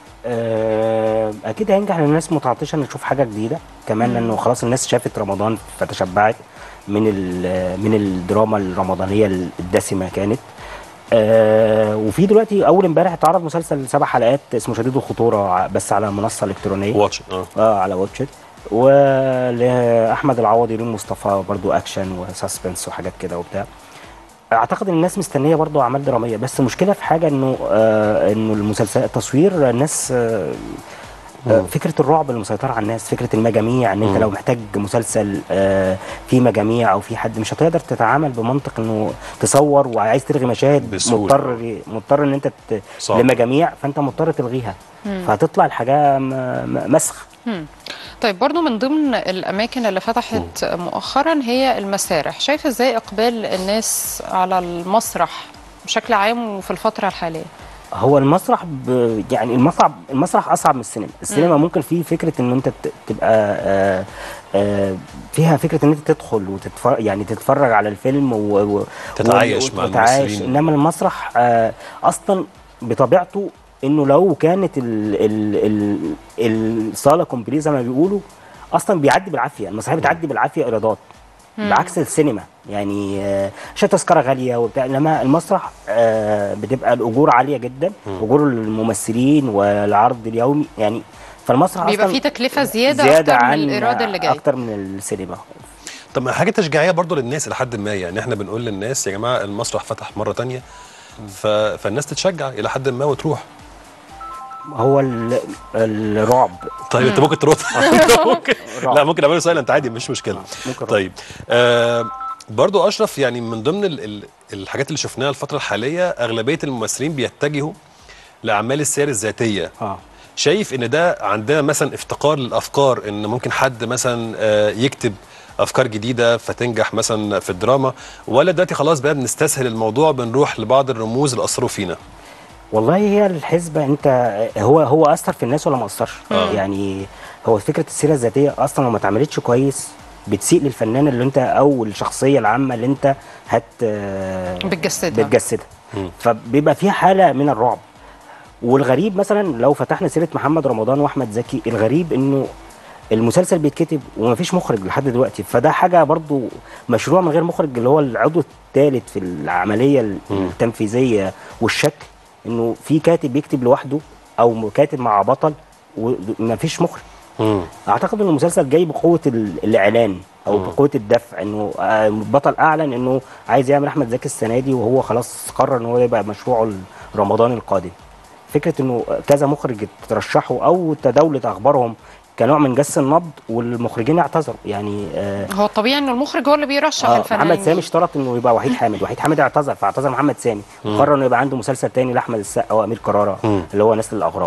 آه، اكيد هينجح لان الناس متعطشه ان تشوف حاجه جديده كمان لانه خلاص الناس شافت رمضان فتشبعت من ال- من الدراما الرمضانيه الدسمه كانت آه وفي دلوقتي اول امبارح اتعرض مسلسل سبع حلقات اسمه شديد الخطوره ع- بس على منصه الكترونيه واتش اه اه على واتشت ولاحمد العوضي لون مصطفى برضو اكشن وساسبنس وحاجات كده وبتاع اعتقد ان الناس مستنيه برضو اعمال دراميه بس المشكله في حاجه انه آه انه المسلسل التصوير الناس آه آه، فكره الرعب اللي مسيطره على الناس فكره المجاميع ان انت لو محتاج مسلسل آه، فيه مجاميع او في حد مش هتقدر تتعامل بمنطق انه تصور وعايز تلغي مشاهد بسهولة. مضطر مضطر ان انت ت... صعب. لمجاميع فانت مضطر تلغيها فهتطلع الحاجه م... م- مسخ طيب برضو من ضمن الأماكن اللي فتحت مؤخرا هي المسارح شايف إزاي إقبال الناس على المسرح بشكل عام وفي الفترة الحالية هو المسرح ب... يعني المسرح المسرح اصعب من السينما السينما ممكن فيه فكره ان انت ت- تبقى آه آه فيها فكره ان انت تدخل وتتفرج يعني تتفرج على الفيلم و... و... تتعايش و- مع وتتعايش. الممثلين. انما المسرح آه اصلا بطبيعته انه لو كانت ال... ال... ال... الصاله كومبلي زي ما بيقولوا اصلا بيعدي بالعافيه المسرحيه بتعدي بالعافيه ايرادات بعكس السينما يعني آه، عشان تذكره غاليه وبتاع انما المسرح آه، بتبقى الاجور عاليه جدا اجور الممثلين والعرض اليومي يعني فالمسرح بيبقى اصلا فيه تكلفة زيادة, زياده أكتر عن من الإيراد اللي جاي اكتر من السينما طب ما حاجه تشجيعيه برضو للناس لحد ما يعني احنا بنقول للناس يا جماعه المسرح فتح مره تانية ف... فالناس تتشجع الى حد ما وتروح هو ال- الرعب طيب انت ممكن ترد ممكن رعب. لا ممكن اعمله سايلنت عادي مش مشكله ممكن رعب. طيب آه برضو اشرف يعني من ضمن ال ال الحاجات اللي شفناها الفتره الحاليه اغلبيه الممثلين بيتجهوا لاعمال السير الذاتيه اه شايف ان ده عندنا مثلا افتقار للافكار ان ممكن حد مثلا آه، يكتب افكار جديده فتنجح مثلا في الدراما ولا دلوقتي خلاص بقى بنستسهل الموضوع بنروح لبعض الرموز اللي اثروا فينا والله هي الحسبه انت هو هو اثر في الناس ولا ما اثرش يعني هو فكره السيره الذاتيه اصلا لو ما اتعملتش كويس بتسيء للفنان اللي انت او الشخصيه العامه اللي انت هت بتجسدها. بتجسدها فبيبقى فيها حاله من الرعب والغريب مثلا لو فتحنا سيره محمد رمضان واحمد زكي الغريب انه المسلسل بيتكتب ومفيش مخرج لحد دلوقتي فده حاجه برضو مشروع من غير مخرج اللي هو العضو الثالث في العمليه التنفيذيه والشكل انه في كاتب بيكتب لوحده او كاتب مع بطل ومفيش مخرج اعتقد ان المسلسل جاي بقوه ال- الاعلان او بقوه الدفع انه آه، البطل اعلن انه عايز يعمل احمد زكي السنه دي وهو خلاص قرر ان هو يبقى مشروعه رمضان القادم فكره انه كذا مخرج ترشحوا او تداولت اخبارهم كنوع من جس النبض والمخرجين اعتذروا يعني آه هو الطبيعي إنه المخرج هو اللي بيرشح آه الفنان محمد سامي اشترط انه يبقى وحيد حامد وحيد حامد اعتذر فاعتذر محمد سامي وقرر انه يبقى عنده مسلسل تاني لاحمد السقا وامير كرارة اللي هو نسل الاغراب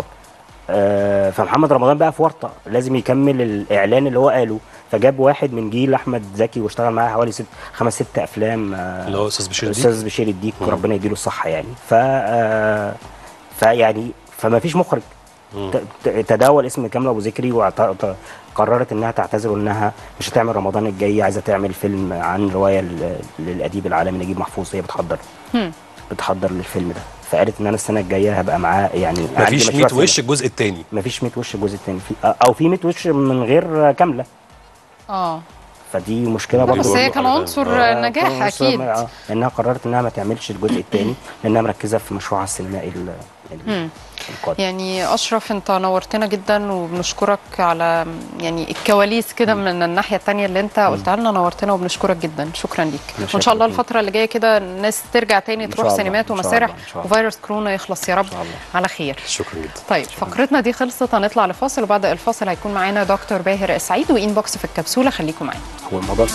آه فمحمد رمضان بقى في ورطه لازم يكمل الاعلان اللي هو قاله فجاب واحد من جيل احمد زكي واشتغل معاه حوالي ست خمس ست افلام آه اللي هو استاذ بشير ديك الاستاذ بشير الديك ربنا يديله الصحه يعني ف آه، فيعني فما فيش مخرج ت- ت- تداول اسم كامل ابو ذكري وقررت انها تعتذر وانها مش هتعمل رمضان الجاي عايزه تعمل فيلم عن روايه ل- للاديب العالمي نجيب محفوظ هي بتحضر بتحضر للفيلم ده فقالت ان انا السنه الجايه هبقى معاه يعني عندي مفيش مشروع 100 سينما. وش الجزء الثاني مفيش 100 وش الجزء الثاني في او في 100 وش من غير كامله اه فدي مشكله لا، برضه بس هي برضه كان حاجة عنصر تانية. نجاح آه، أكيد آه، لانها قررت انها ما تعملش الجزء الثاني لانها مركزه في مشروعها السينمائي ال- مم. القادم يعني اشرف انت نورتنا جدا وبنشكرك على يعني الكواليس كده من الناحيه الثانيه اللي انت قلتها لنا نورتنا وبنشكرك جدا شكرا ليك أنا وان شاء الله شاكر الفتره اللي جايه كده الناس ترجع تاني إن تروح شاء الله، سينمات إن شاء ومسارح الله، إن شاء الله. وفيروس كورونا يخلص يا رب شاء الله. على خير شكرا جدا طيب فقرتنا دي خلصت هنطلع لفاصل وبعد الفاصل هيكون معانا دكتور باهر سعيد وانبوكس في الكبسوله خليكم معانا هو الموضوع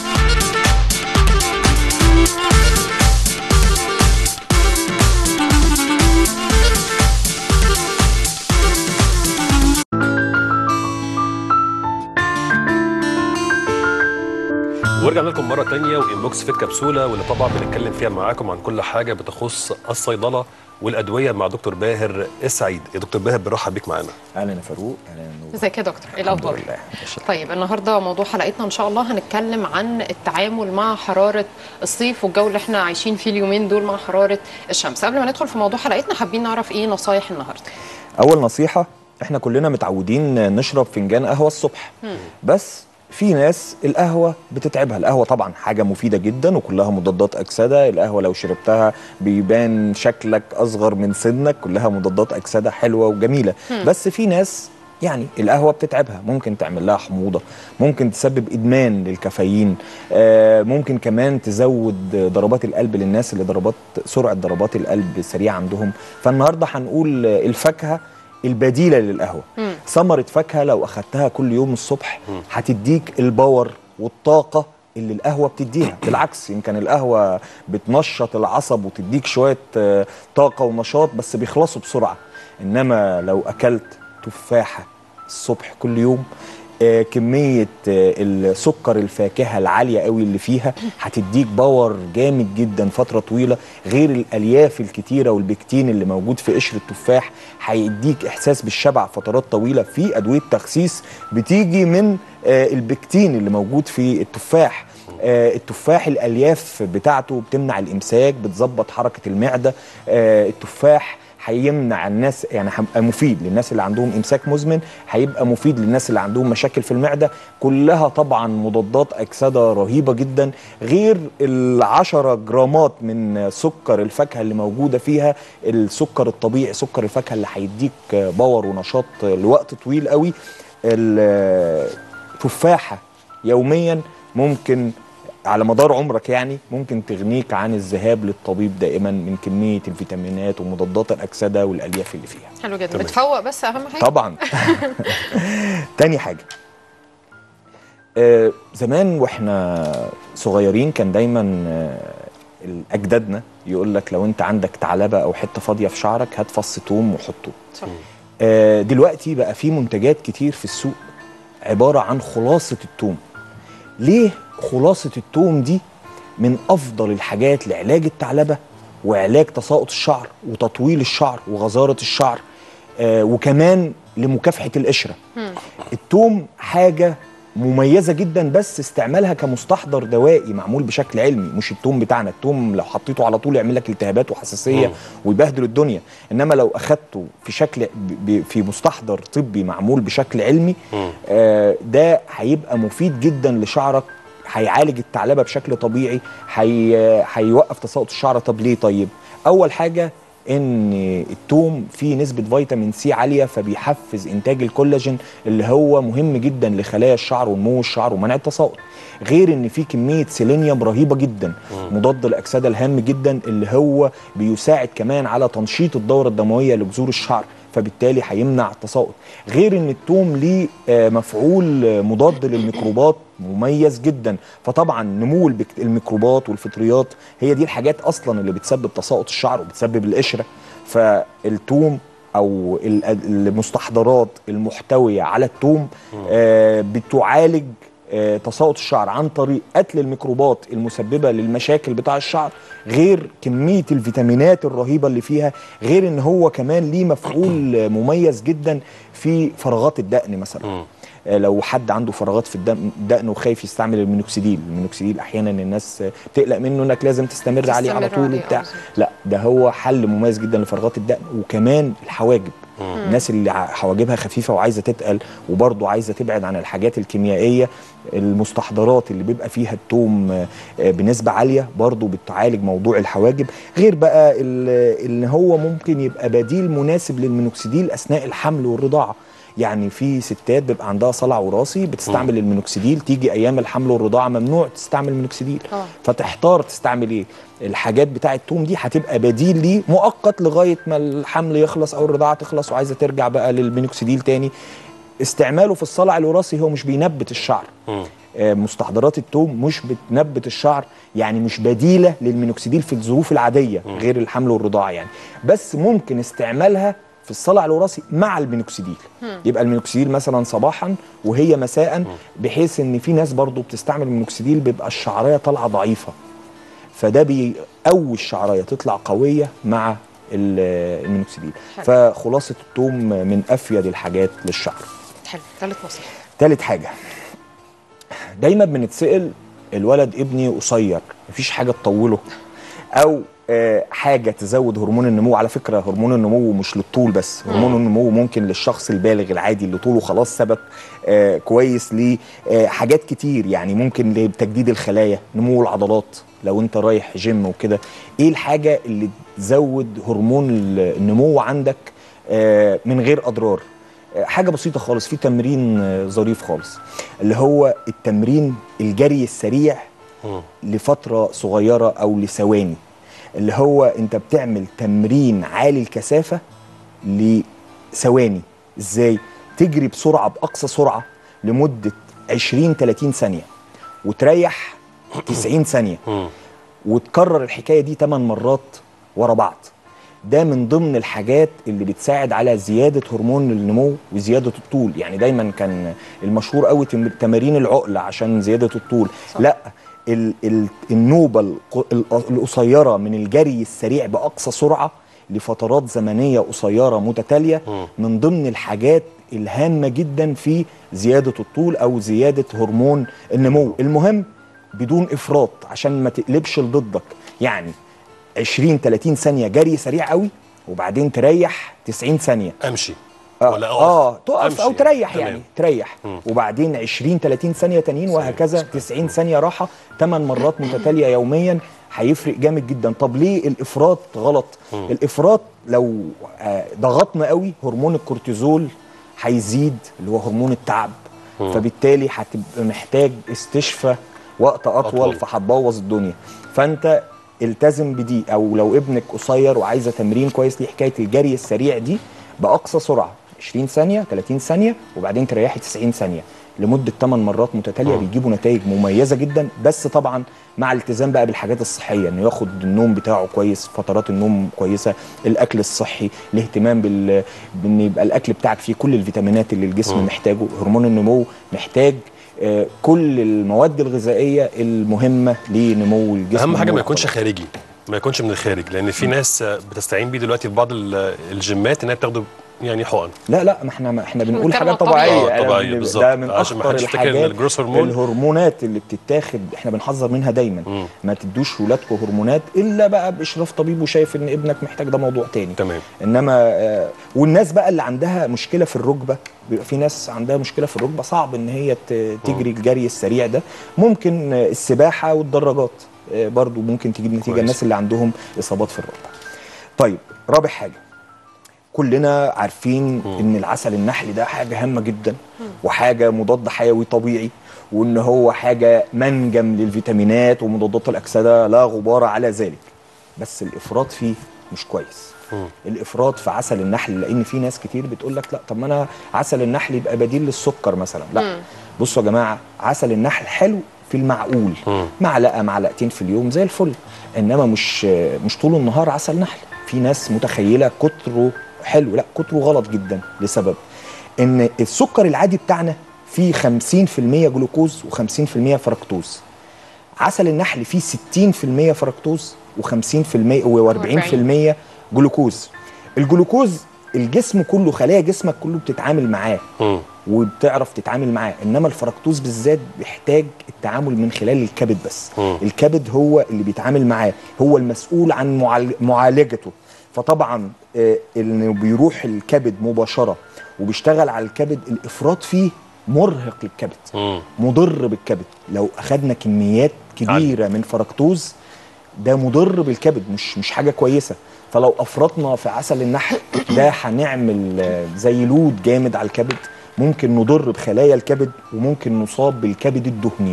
ورجعنا لكم مره تانية وانبوكس في الكبسوله واللي طبعا بنتكلم فيها معاكم عن كل حاجه بتخص الصيدله والادويه مع دكتور باهر السعيد يا دكتور باهر برحب بيك معانا اهلا يا فاروق اهلا يا نور ازيك يا دكتور ايه الحمد الاخبار لله ماشي. طيب النهارده موضوع حلقتنا ان شاء الله هنتكلم عن التعامل مع حراره الصيف والجو اللي احنا عايشين فيه اليومين دول مع حراره الشمس قبل ما ندخل في موضوع حلقتنا حابين نعرف ايه نصايح النهارده اول نصيحه احنا كلنا متعودين نشرب فنجان قهوه الصبح بس في ناس القهوه بتتعبها القهوه طبعا حاجه مفيده جدا وكلها مضادات اكسده القهوه لو شربتها بيبان شكلك اصغر من سنك كلها مضادات اكسده حلوه وجميله بس في ناس يعني القهوه بتتعبها ممكن تعمل لها حموضه ممكن تسبب ادمان للكافيين آه، ممكن كمان تزود ضربات القلب للناس اللي ضربات سرعه ضربات القلب سريعه عندهم فالنهارده هنقول الفاكهه البديله للقهوه ثمره فاكهه لو اخدتها كل يوم الصبح هتديك الباور والطاقه اللي القهوه بتديها بالعكس يمكن القهوه بتنشط العصب وتديك شويه آه، طاقه ونشاط بس بيخلصوا بسرعه انما لو اكلت تفاحه الصبح كل يوم آه، كميه آه، السكر الفاكهه العاليه قوي اللي فيها هتديك باور جامد جدا فتره طويله غير الالياف الكتيره والبكتين اللي موجود في قشر التفاح هيديك احساس بالشبع فترات طويله في ادويه تخسيس بتيجي من آه، البكتين اللي موجود في التفاح آه، التفاح الالياف بتاعته بتمنع الامساك بتظبط حركه المعده آه، التفاح هيمنع الناس يعني هيبقى مفيد للناس اللي عندهم امساك مزمن هيبقى مفيد للناس اللي عندهم مشاكل في المعده كلها طبعا مضادات اكسده رهيبه جدا غير العشرة جرامات من سكر الفاكهه اللي موجوده فيها السكر الطبيعي سكر الفاكهه اللي هيديك باور ونشاط لوقت طويل قوي التفاحه يوميا ممكن على مدار عمرك يعني ممكن تغنيك عن الذهاب للطبيب دائما من كميه الفيتامينات ومضادات الاكسده والالياف اللي فيها حلو جدا تمام. بتفوق بس اهم حاجه طبعا تاني حاجه آه زمان واحنا صغيرين كان دايما آه اجدادنا يقول لك لو انت عندك ثعلبه او حته فاضيه في شعرك هات فص توم وحطه صح. آه دلوقتي بقى في منتجات كتير في السوق عباره عن خلاصه التوم ليه خلاصه التوم دي من افضل الحاجات لعلاج الثعلبه وعلاج تساقط الشعر وتطويل الشعر وغزاره الشعر آه وكمان لمكافحه القشره التوم حاجه مميزه جدا بس استعمالها كمستحضر دوائي معمول بشكل علمي مش التوم بتاعنا التوم لو حطيته على طول يعمل لك التهابات وحساسيه مم. ويبهدل الدنيا انما لو اخدته في شكل ب- ب- في مستحضر طبي معمول بشكل علمي مم. آه ده هيبقى مفيد جدا لشعرك هيعالج الثعلبه بشكل طبيعي هي- هيوقف تساقط الشعر طب ليه طيب اول حاجه ان التوم فيه نسبه فيتامين سي عاليه فبيحفز انتاج الكولاجين اللي هو مهم جدا لخلايا الشعر ونمو الشعر ومنع التساقط غير ان فيه كميه سيلينيوم رهيبه جدا مضاد الاكسده الهام جدا اللي هو بيساعد كمان على تنشيط الدوره الدمويه لجذور الشعر فبالتالي هيمنع التساقط غير ان التوم ليه آه، مفعول آه، مضاد للميكروبات مميز جدا فطبعا نمو البك- الميكروبات والفطريات هي دي الحاجات اصلا اللي بتسبب تساقط الشعر وبتسبب القشره فالتوم او ال- المستحضرات المحتويه على التوم آه، بتعالج آه، تساقط الشعر عن طريق قتل الميكروبات المسببه للمشاكل بتاع الشعر غير كميه الفيتامينات الرهيبه اللي فيها غير ان هو كمان ليه مفعول آه، مميز جدا في فراغات الدقن مثلا مم. آه، لو حد عنده فراغات في الدم- الدقن وخايف يستعمل المينوكسيديل المينوكسيديل احيانا الناس آه، بتقلق منه انك لازم تستمر عليه على تستمر طول عليه، آه، وبتاع بالظبط. لا ده هو حل مميز جدا لفراغات الدقن وكمان الحواجب الناس اللي ع- حواجبها خفيفه وعايزه تتقل وبرضه عايزه تبعد عن الحاجات الكيميائيه المستحضرات اللي بيبقى فيها التوم آه، آه، بنسبه عاليه برضه بتعالج موضوع الحواجب غير بقى ال- ان هو ممكن يبقى بديل مناسب للمينوكسيديل اثناء الحمل والرضاعه يعني في ستات بيبقى عندها صلع وراثي بتستعمل المينوكسيديل تيجي ايام الحمل والرضاعه ممنوع تستعمل مينوكسيديل آه. فتحتار تستعمل ايه الحاجات بتاعه التوم دي هتبقى بديل ليه مؤقت لغايه ما الحمل يخلص او الرضاعه تخلص وعايزه ترجع بقى للمينوكسيديل تاني استعماله في الصلع الوراثي هو مش بينبت الشعر مم. آه، مستحضرات التوم مش بتنبت الشعر يعني مش بديله للمينوكسيديل في الظروف العاديه غير الحمل والرضاعه يعني بس ممكن استعمالها في الصلع الوراثي مع المينوكسيديل يبقى المينوكسيديل مثلا صباحا وهي مساء بحيث ان في ناس برضو بتستعمل المينوكسيديل بيبقى الشعريه طالعه ضعيفه فده بيقوي الشعريه تطلع قويه مع ال- المينوكسيديل حلو. فخلاصه التوم من افيد الحاجات للشعر حلو ثالث نصيحه تالت حاجة دايما بنتسأل الولد ابني قصير مفيش حاجة تطوله أو آه، حاجة تزود هرمون النمو على فكرة هرمون النمو مش للطول بس هرمون النمو ممكن للشخص البالغ العادي اللي طوله خلاص ثبت آه، كويس لحاجات كتير يعني ممكن لتجديد الخلايا نمو العضلات لو انت رايح جيم وكده ايه الحاجة اللي تزود هرمون النمو عندك آه، من غير أضرار حاجه بسيطه خالص في تمرين آه، ظريف خالص اللي هو التمرين الجري السريع مم. لفتره صغيره او لثواني اللي هو انت بتعمل تمرين عالي الكثافه لثواني ازاي تجري بسرعه باقصى سرعه لمده 20 30 ثانيه وتريح 90 ثانيه مم. وتكرر الحكايه دي 8 مرات ورا بعض ده من ضمن الحاجات اللي بتساعد على زياده هرمون النمو وزياده الطول يعني دايما كان المشهور قوي تم- تمارين العقله عشان زياده الطول صح. لا ال ال النوبه الق- ال- القصيره من الجري السريع باقصى سرعه لفترات زمنيه قصيره متتاليه مم. من ضمن الحاجات الهامه جدا في زياده الطول او زياده هرمون النمو المهم بدون افراط عشان ما تقلبش لضدك يعني 20 30 ثانيه جري سريع قوي وبعدين تريح 90 ثانيه امشي اه, ولا اقف آه تقف أمشي او تريح تمام. يعني تريح مم. وبعدين 20 30 ثانيه تانيين ثانية وهكذا بس. 90 ثانيه راحه 8 مرات متتاليه يوميا هيفرق جامد جدا طب ليه الافراط غلط مم. الافراط لو آه، ضغطنا قوي هرمون الكورتيزول هيزيد اللي هو هرمون التعب مم. فبالتالي هتبقى محتاج استشفاء وقت اطول, أطول. أطول. فهتبوظ الدنيا فانت التزم بدي او لو ابنك قصير وعايزه تمرين كويس ليه حكايه الجري السريع دي باقصى سرعه 20 ثانيه 30 ثانيه وبعدين تريحي 90 ثانيه لمده 8 مرات متتاليه مم. بيجيبوا نتائج مميزه جدا بس طبعا مع الالتزام بقى بالحاجات الصحيه انه ياخد النوم بتاعه كويس فترات النوم كويسه الاكل الصحي الاهتمام بال بان يبقى الاكل بتاعك فيه كل الفيتامينات اللي الجسم مم. محتاجه هرمون النمو محتاج آه، كل المواد الغذائيه المهمه لنمو الجسم اهم حاجه ونمو ما يكونش العضلات. خارجي ما يكونش من الخارج لان في ناس آه، بتستعين بيه دلوقتي في بعض ال- الجيمات انها بتاخده يعني حقن لا لا ما احنا ما احنا بنقول بنتكلم حاجات عن الطبيعي. طبيعيه آه، أنا طبيعية بن- بالظبط. ده من عشان ما اخطر حدش يفتكر إن الحاجات الجروس هرمون- الهرمونات اللي بتتاخد احنا بنحذر منها دايما مم. ما تدوش ولادكم هرمونات الا بقى باشراف طبيب وشايف ان ابنك محتاج ده موضوع تاني تمام انما آه، والناس بقى اللي عندها مشكله في الركبه بيبقى في ناس عندها مشكله في الركبه صعب ان هي ت- تجري الجري السريع ده ممكن آه، السباحه والدراجات آه، برضو ممكن تجيب نتيجه كويس. الناس اللي عندهم اصابات في الركبه طيب رابع حاجه كلنا عارفين ان العسل النحلي ده حاجه هامه جدا وحاجه مضاد حيوي طبيعي وان هو حاجه منجم للفيتامينات ومضادات الاكسده لا غبار على ذلك بس الافراط فيه مش كويس مم. الافراط في عسل النحل لان في ناس كتير بتقول لك لا طب ما انا عسل النحل يبقى بديل للسكر مثلا لا مم. بصوا يا جماعه عسل النحل حلو في المعقول مم. معلقه معلقتين في اليوم زي الفل انما مش مش طول النهار عسل نحل في ناس متخيله كتره حلو لا كتره غلط جدا لسبب ان السكر العادي بتاعنا فيه 50% جلوكوز و50% فركتوز عسل النحل فيه 60% فركتوز و50% و40% جلوكوز الجلوكوز الجسم كله خلايا جسمك كله بتتعامل معاه مم. وبتعرف تتعامل معاه انما الفركتوز بالذات بيحتاج التعامل من خلال الكبد بس مم. الكبد هو اللي بيتعامل معاه هو المسؤول عن معال- معالجته فطبعا آه، انه بيروح الكبد مباشره وبيشتغل على الكبد الافراط فيه مرهق للكبد مم. مضر بالكبد لو اخدنا كميات كبيره من فركتوز ده مضر بالكبد مش مش حاجه كويسه فلو افرطنا في عسل النحل ده هنعمل آه، زي لود جامد على الكبد ممكن نضر بخلايا الكبد وممكن نصاب بالكبد الدهني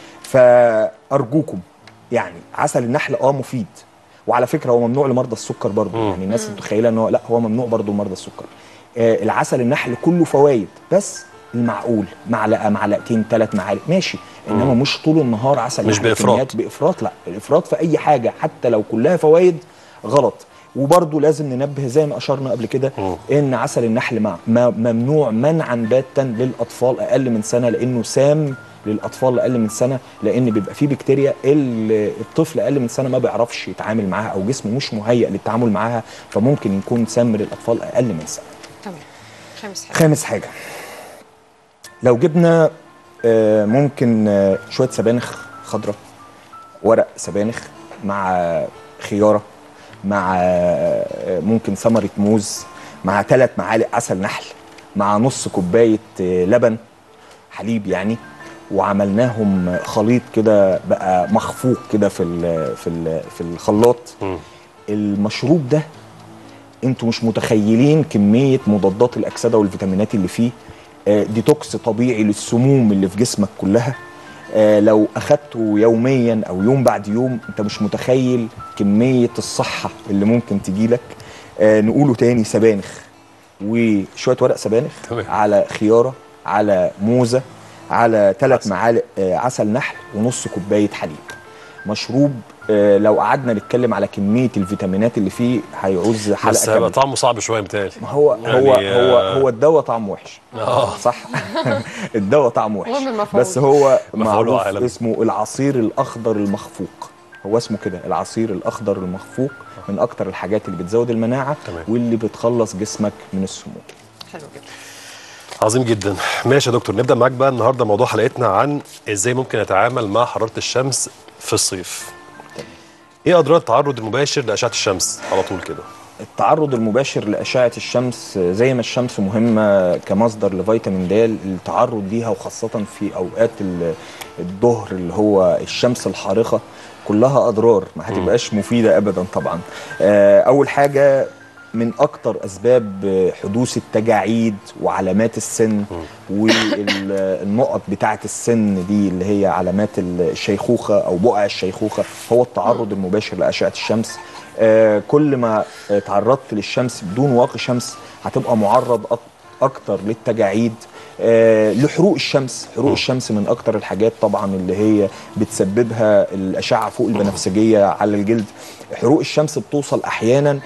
فارجوكم يعني عسل النحل اه مفيد وعلى فكره هو ممنوع لمرضى السكر برضه مم. يعني الناس متخيله ان هو لا هو ممنوع برضه لمرضى السكر آه العسل النحل كله فوائد بس المعقول معلقه معلقتين ثلاث معالق ماشي انما مش طول النهار عسل مش نحل بإفراط. كميات بافراط لا الافراط في اي حاجه حتى لو كلها فوائد غلط وبرضه لازم ننبه زي ما اشرنا قبل كده مم. ان عسل النحل مع ما- ممنوع منعا باتا للاطفال اقل من سنه لانه سام للاطفال اقل من سنه لان بيبقى فيه بكتيريا ال- الطفل اقل من سنه ما بيعرفش يتعامل معاها او جسمه مش مهيئ للتعامل معاها فممكن يكون سام للاطفال اقل من سنه تمام خامس حاجه خامس حاجه لو جبنا آه، ممكن آه، شويه سبانخ خضراء ورق سبانخ مع خياره مع آه، ممكن ثمره موز مع ثلاث معالق عسل نحل مع نص كوبايه آه، لبن حليب يعني وعملناهم خليط كده بقى مخفوق كده في ال في ال في الخلاط مم. المشروب ده انتوا مش متخيلين كميه مضادات الاكسده والفيتامينات اللي فيه آه، ديتوكس طبيعي للسموم اللي في جسمك كلها آه، لو اخدته يوميا او يوم بعد يوم انت مش متخيل كميه الصحه اللي ممكن تجيلك آه، نقوله تاني سبانخ وشويه ورق سبانخ تمام. على خياره على موزه على ثلاث معالق آه، عسل نحل ونص كوبايه حليب مشروب آه، لو قعدنا نتكلم على كميه الفيتامينات اللي فيه هيعوز حلقه بس هيبقى كامله طعمه صعب شويه متهيألي ما هو يعني، هو آه، هو هو الدواء طعمه وحش اه صح الدواء طعمه وحش المهم المفعول. بس هو مفعوله معروف عالمي. اسمه العصير الاخضر المخفوق هو اسمه كده العصير الاخضر المخفوق من اكتر الحاجات اللي بتزود المناعه تمام. واللي بتخلص جسمك من السموم حلو جدا عظيم جدا ماشي يا دكتور نبدا معاك بقى النهارده موضوع حلقتنا عن ازاي ممكن نتعامل مع حراره الشمس في الصيف ايه اضرار التعرض المباشر لاشعه الشمس على طول كده التعرض المباشر لأشعة الشمس زي ما الشمس مهمة كمصدر لفيتامين د التعرض ليها وخاصة في أوقات ال- الظهر اللي هو الشمس الحارقة كلها أضرار ما هتبقاش مفيدة أبدا طبعا آه، أول حاجة من أكتر أسباب حدوث التجاعيد وعلامات السن والنقط بتاعة السن دي اللي هي علامات الشيخوخة أو بقع الشيخوخة هو التعرض المباشر لأشعة الشمس آه، كل ما آه، تعرضت للشمس بدون واقي شمس هتبقى معرض أك- اكتر للتجاعيد آه، لحروق الشمس حروق الشمس من اكتر الحاجات طبعا اللي هي بتسببها الاشعه فوق البنفسجيه على الجلد حروق الشمس بتوصل احيانا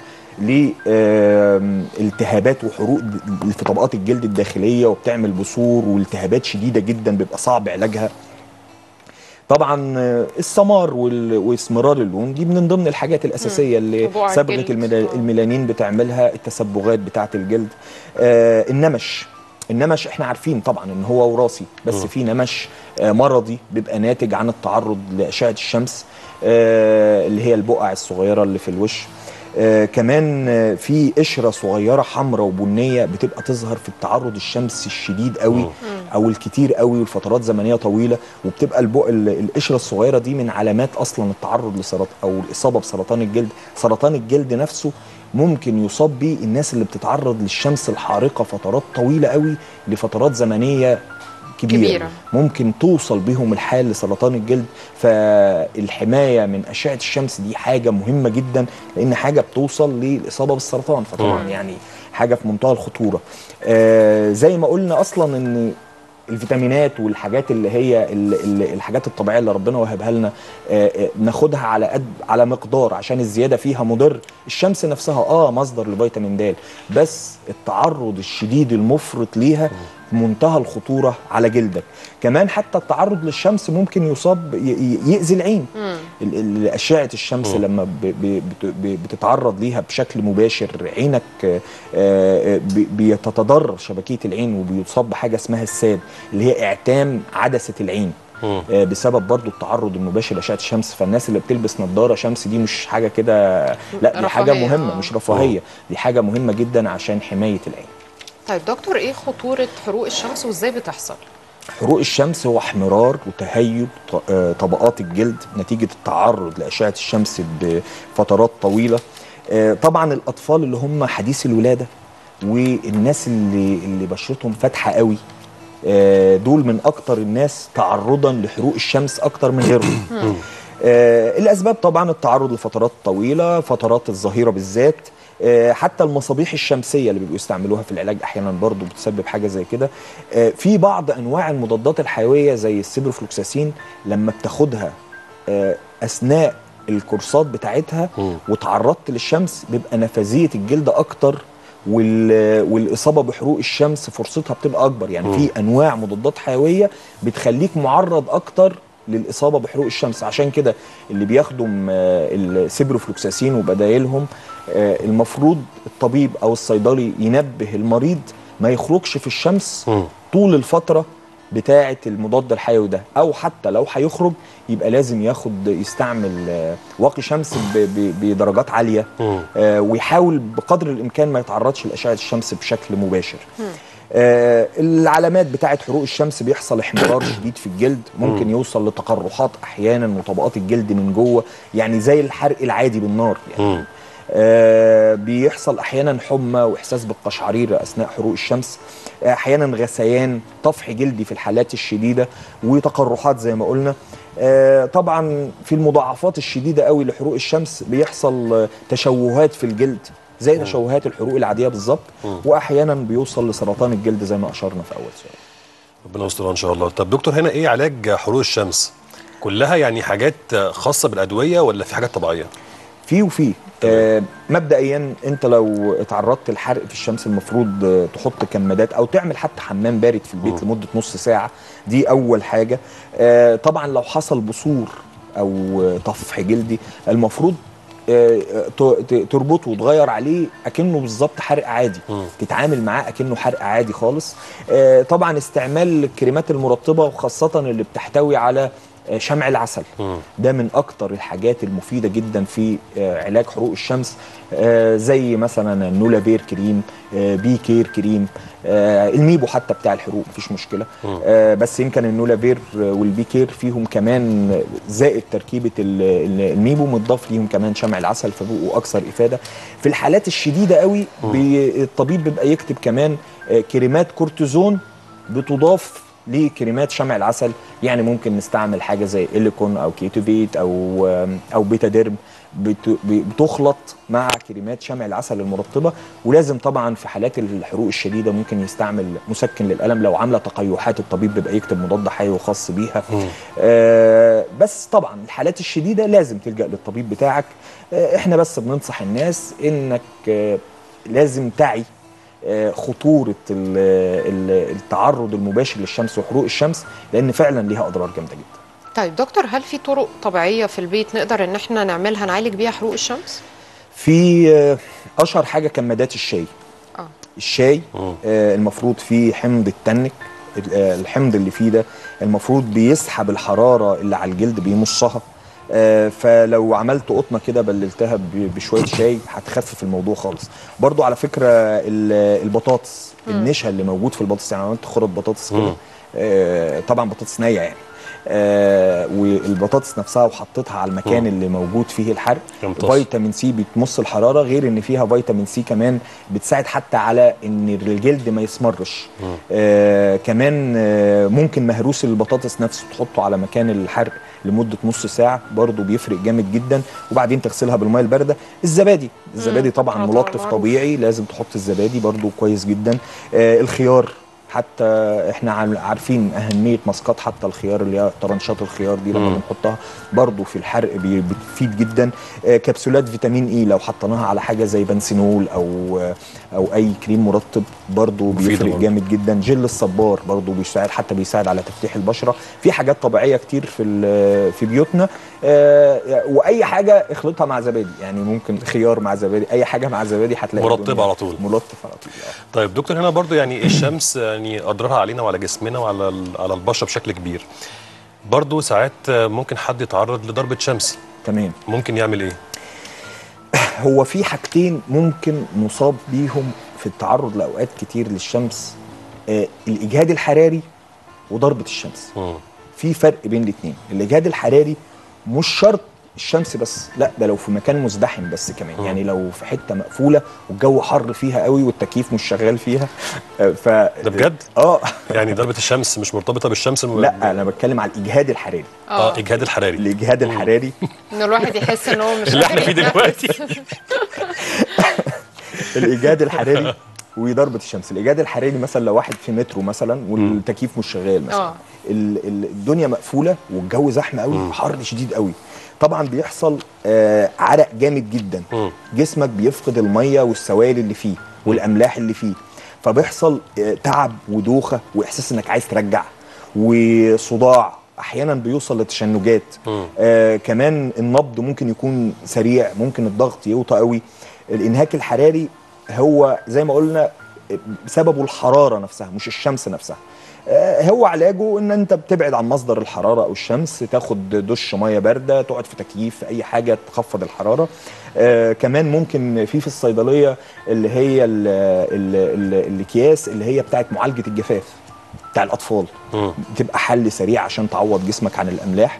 لالتهابات وحروق د- في طبقات الجلد الداخليه وبتعمل بثور والتهابات شديده جدا بيبقى صعب علاجها طبعا آه، السمار وال- واسمرار اللون دي من ضمن الحاجات الاساسيه اللي وبقع صبغه الجلد. الميلا- آه. الميلانين بتعملها التسبغات بتاعه الجلد آه النمش النمش احنا عارفين طبعا ان هو وراثي بس في نمش آه مرضي بيبقى ناتج عن التعرض لاشعه الشمس آه اللي هي البقع الصغيره اللي في الوش آه كمان آه في قشره صغيره حمراء وبنيه بتبقى تظهر في التعرض الشمس الشديد قوي او الكتير قوي والفترات زمنيه طويله وبتبقى البق ال- القشره الصغيره دي من علامات اصلا التعرض لسرطان او الاصابه بسرطان الجلد سرطان الجلد نفسه ممكن يصاب بيه الناس اللي بتتعرض للشمس الحارقه فترات طويله قوي لفترات زمنيه كبيرة. كبيرة. ممكن توصل بيهم الحال لسرطان الجلد فالحماية من أشعة الشمس دي حاجة مهمة جدا لأن حاجة بتوصل للإصابة بالسرطان فطبعا يعني حاجة في منتهى الخطورة آه زي ما قلنا أصلا أن الفيتامينات والحاجات اللي هي ال- ال- الحاجات الطبيعيه اللي ربنا وهبها لنا آه، آه، ناخدها على قد على مقدار عشان الزياده فيها مضر الشمس نفسها اه مصدر لفيتامين د بس التعرض الشديد المفرط ليها في منتهى الخطوره على جلدك كمان حتى التعرض للشمس ممكن يصاب ي- ي- يأذي العين ال- ال- أشعة الشمس لما ب- ب- بت- ب- بتتعرض ليها بشكل مباشر عينك آه، آه، ب- بيتضرر شبكية العين وبيصاب بحاجة اسمها الساد اللي هي إعتام عدسة العين مم. آه، بسبب برضو التعرض المباشر لاشعه الشمس فالناس اللي بتلبس نظاره شمس دي مش حاجه كده لا دي حاجه رفاهية، مهمه آه. مش رفاهيه دي حاجه مهمه جدا عشان حمايه العين طيب دكتور ايه خطوره حروق الشمس وازاي بتحصل حروق الشمس هو احمرار وتهيج ط- آه، طبقات الجلد نتيجة التعرض لأشعة الشمس بفترات طويلة آه، طبعا الأطفال اللي هم حديث الولادة والناس اللي اللي بشرتهم فاتحة قوي آه، دول من أكتر الناس تعرضا لحروق الشمس أكتر من غيرهم آه، الأسباب طبعا التعرض لفترات طويلة فترات الظهيرة بالذات آه، حتى المصابيح الشمسيه اللي بيبقوا يستعملوها في العلاج احيانا برضو بتسبب حاجه زي كده آه، في بعض انواع المضادات الحيويه زي السيبروفلوكساسين لما بتاخدها آه، اثناء الكورسات بتاعتها مم. وتعرضت للشمس بيبقى نفاذيه الجلد اكتر وال- والاصابه بحروق الشمس فرصتها بتبقى اكبر يعني في انواع مضادات حيويه بتخليك معرض اكتر للاصابه بحروق الشمس عشان كده اللي بياخدوا م- آه، السيبروفلوكساسين وبدايلهم آه، المفروض الطبيب او الصيدلي ينبه المريض ما يخرجش في الشمس مم. طول الفتره بتاعه المضاد الحيوي ده او حتى لو هيخرج يبقى لازم ياخد يستعمل آه، واقي شمس ب- ب- بدرجات عاليه مم. آه، ويحاول بقدر الامكان ما يتعرضش لاشعه الشمس بشكل مباشر آه، العلامات بتاعه حروق الشمس بيحصل احمرار شديد في الجلد ممكن يوصل لتقرحات احيانا وطبقات الجلد من جوه يعني زي الحرق العادي بالنار يعني مم. آه، بيحصل احيانا حمى واحساس بالقشعريره اثناء حروق الشمس آه، احيانا غثيان طفح جلدي في الحالات الشديده وتقرحات زي ما قلنا آه، طبعا في المضاعفات الشديده قوي لحروق الشمس بيحصل آه، تشوهات في الجلد زي تشوهات الحروق العاديه بالظبط واحيانا بيوصل لسرطان الجلد زي ما اشرنا في اول سؤال ربنا يستر ان شاء الله طب دكتور هنا ايه علاج حروق الشمس كلها يعني حاجات خاصه بالادويه ولا في حاجات طبيعيه في وفي آه مبدئيا انت لو اتعرضت للحرق في الشمس المفروض آه تحط كمادات او تعمل حتى حمام بارد في البيت لمده نص ساعه دي اول حاجه آه طبعا لو حصل بثور او آه، طفح جلدي المفروض آه، ت- ت- تربطه وتغير عليه اكنه بالظبط حرق عادي مم. تتعامل معاه اكنه حرق عادي خالص آه، طبعا استعمال الكريمات المرطبه وخاصه اللي بتحتوي على آه، شمع العسل مم. ده من اكتر الحاجات المفيده جدا في آه، علاج حروق الشمس آه، زي مثلا النولافير كريم آه، بي كير كريم آه، الميبو حتى بتاع الحروق مفيش مشكله آه، بس يمكن النولافير والبي كير فيهم كمان زائد تركيبه ال- ال- الميبو متضاف ليهم كمان شمع العسل فبقوا اكثر افاده في الحالات الشديده قوي بي الطبيب بيبقى يكتب كمان آه، كريمات كورتيزون بتضاف لكريمات شمع العسل يعني ممكن نستعمل حاجه زي إليكون او كيتوفيت او او بيتاديرم بت- بتخلط مع كريمات شمع العسل المرطبه ولازم طبعا في حالات الحروق الشديده ممكن يستعمل مسكن للالم لو عامله تقيحات الطبيب بيبقى يكتب مضاد حيوي خاص بيها آه بس طبعا الحالات الشديده لازم تلجا للطبيب بتاعك آه احنا بس بننصح الناس انك آه لازم تعي آه، خطوره ال- ال- التعرض المباشر للشمس وحروق الشمس لان فعلا ليها اضرار جامده جدا طيب دكتور هل في طرق طبيعيه في البيت نقدر ان احنا نعملها نعالج بيها حروق الشمس في آه، اشهر حاجه كمادات الشاي اه الشاي مم. آه، المفروض فيه حمض التنك ال- آه، الحمض اللي فيه ده المفروض بيسحب الحراره اللي على الجلد بيمصها آه، فلو عملت قطنه كده بللتها ب- بشويه شاي هتخفف الموضوع خالص برضو على فكره ال- البطاطس النشا اللي موجود في البطاطس يعني عملت خرط بطاطس كده مم. آه، طبعا بطاطس نيه يعني آه والبطاطس نفسها وحطيتها على المكان مم. اللي موجود فيه الحرق يمتص. فيتامين سي بتمص الحراره غير ان فيها فيتامين سي كمان بتساعد حتى على ان الجلد ما يسمرش آه كمان آه ممكن مهروس البطاطس نفسه تحطه على مكان الحرق لمده نص ساعه برضه بيفرق جامد جدا وبعدين تغسلها بالميه البارده الزبادي الزبادي طبعا آه، ملطف معروف. طبيعي لازم تحط الزبادي برضه كويس جدا آه الخيار حتى احنا عال- عارفين اهميه مسقط حتى الخيار اللي هي طرنشات الخيار دي لما مم. بنحطها برضو في الحرق بي- بتفيد جدا آه، كبسولات فيتامين اي لو حطيناها على حاجه زي بنسينول او آه، او اي كريم مرطب برضو مفيدة بيفرق برضو. جامد جدا جل الصبار برضو بيساعد حتى بيساعد على تفتيح البشره في حاجات طبيعيه كتير في ال- في بيوتنا آه، واي حاجه اخلطها مع زبادي يعني ممكن خيار مع زبادي اي حاجه مع زبادي هتلاقي مرطبة الدنيا على طول. ملطف على طول آه. طيب دكتور هنا برضو يعني الشمس يعني اضرارها علينا وعلى جسمنا وعلى ال- على البشره بشكل كبير برضو ساعات آه، ممكن حد يتعرض لضربه شمس تمام ممكن يعمل ايه هو في حاجتين ممكن نصاب بيهم في التعرض لاوقات كتير للشمس آه الاجهاد الحراري وضربه الشمس مم. في فرق بين الاثنين الاجهاد الحراري مش شرط الشمس بس لا ده لو في مكان مزدحم بس كمان مم. يعني لو في حته مقفوله والجو حر فيها قوي والتكييف مش شغال فيها آه، ف ده بجد اه يعني ضربه الشمس مش مرتبطه بالشمس الم- لا انا بتكلم على الاجهاد الحراري اه اجهاد الحراري الاجهاد الحراري ان الواحد يحس ان هو مش اللي احنا قادر فيه يتنفس. دلوقتي الاجهاد الحراري وضربه الشمس الاجهاد الحراري مثلا لو واحد في مترو مثلا والتكييف مش شغال مثلا آه. ال- ال- الدنيا مقفوله والجو زحمه قوي حر شديد قوي طبعا بيحصل آه عرق جامد جدا مم. جسمك بيفقد الميه والسوائل اللي فيه والاملاح اللي فيه فبيحصل آه تعب ودوخه واحساس انك عايز ترجع وصداع احيانا بيوصل لتشنجات مم. آه كمان النبض ممكن يكون سريع ممكن الضغط يوطى قوي الانهاك الحراري هو زي ما قلنا سببه الحراره نفسها مش الشمس نفسها آه، هو علاجه ان انت بتبعد عن مصدر الحراره او الشمس تاخد دش ميه بارده تقعد في تكييف في اي حاجه تخفض الحراره آه كمان ممكن في في الصيدليه اللي هي ال ال ال الاكياس اللي هي بتاعت معالجه الجفاف بتاع الاطفال مم. تبقى حل سريع عشان تعوض جسمك عن الاملاح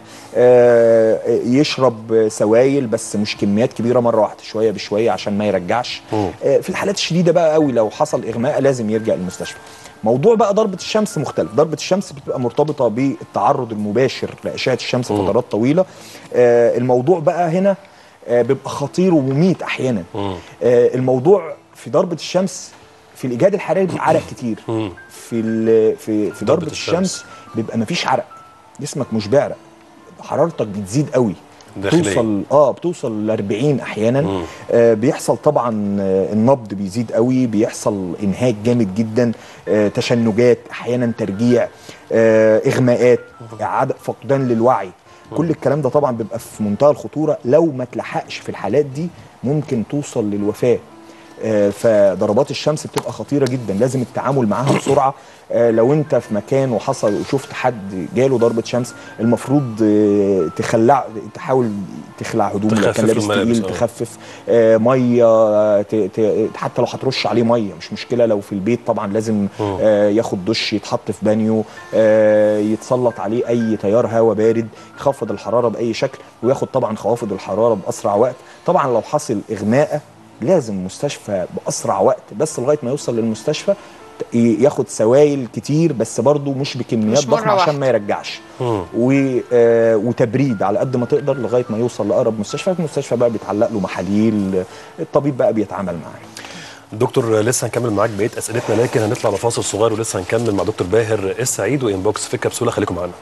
آه، يشرب سوائل بس مش كميات كبيره مره واحده شويه بشويه عشان ما يرجعش مم. آه، في الحالات الشديده بقى قوي لو حصل اغماء لازم يرجع المستشفى موضوع بقى ضربه الشمس مختلف ضربه الشمس بتبقى مرتبطه بالتعرض المباشر لاشعه الشمس مم. فترات طويله آه، الموضوع بقى هنا آه، بيبقى خطير ومميت احيانا مم. آه، الموضوع في ضربه الشمس في الاجهاد الحراري بيبقى عرق كتير مم. في ال- في في ضربة ضربه الشمس. الشمس بيبقى مفيش عرق جسمك مش بيعرق حرارتك بتزيد قوي داخلية. بتوصل اه بتوصل ل 40 احيانا مم. آه بيحصل طبعا آه، النبض بيزيد قوي بيحصل انهاك جامد جدا آه تشنجات احيانا ترجيع آه اغماءات اعاده فقدان للوعي كل الكلام ده طبعا بيبقى في منتهى الخطوره لو ما تلحقش في الحالات دي ممكن توصل للوفاه آه، فضربات الشمس بتبقى خطيره جدا لازم التعامل معاها بسرعه آه، لو انت في مكان وحصل وشفت حد جاله ضربه شمس المفروض آه، تخلع تحاول تخلع هدومه لو تخفف كان لابس الملابس، تقيل آه. تخفف آه، ميه آه، ت- ت- حتى لو هترش عليه ميه مش مشكله لو في البيت طبعا لازم مم. آه، ياخد دش يتحط في بانيو آه، يتسلط عليه اي تيار هواء بارد يخفض الحراره باي شكل وياخد طبعا خوافض الحراره باسرع وقت طبعا لو حصل اغماء لازم مستشفى باسرع وقت بس لغايه ما يوصل للمستشفى ت- ياخد سوائل كتير بس برضه مش بكميات مش مرة ضخمه عشان واحدة. ما يرجعش مم. و... آه، وتبريد على قد ما تقدر لغايه ما يوصل لاقرب مستشفى المستشفى بقى بيتعلق له محاليل الطبيب بقى بيتعامل معاه دكتور لسه هنكمل معاك بقيه اسئلتنا لكن هنطلع لفاصل صغير ولسه هنكمل مع دكتور باهر السعيد وانبوكس في الكبسوله خليكم معانا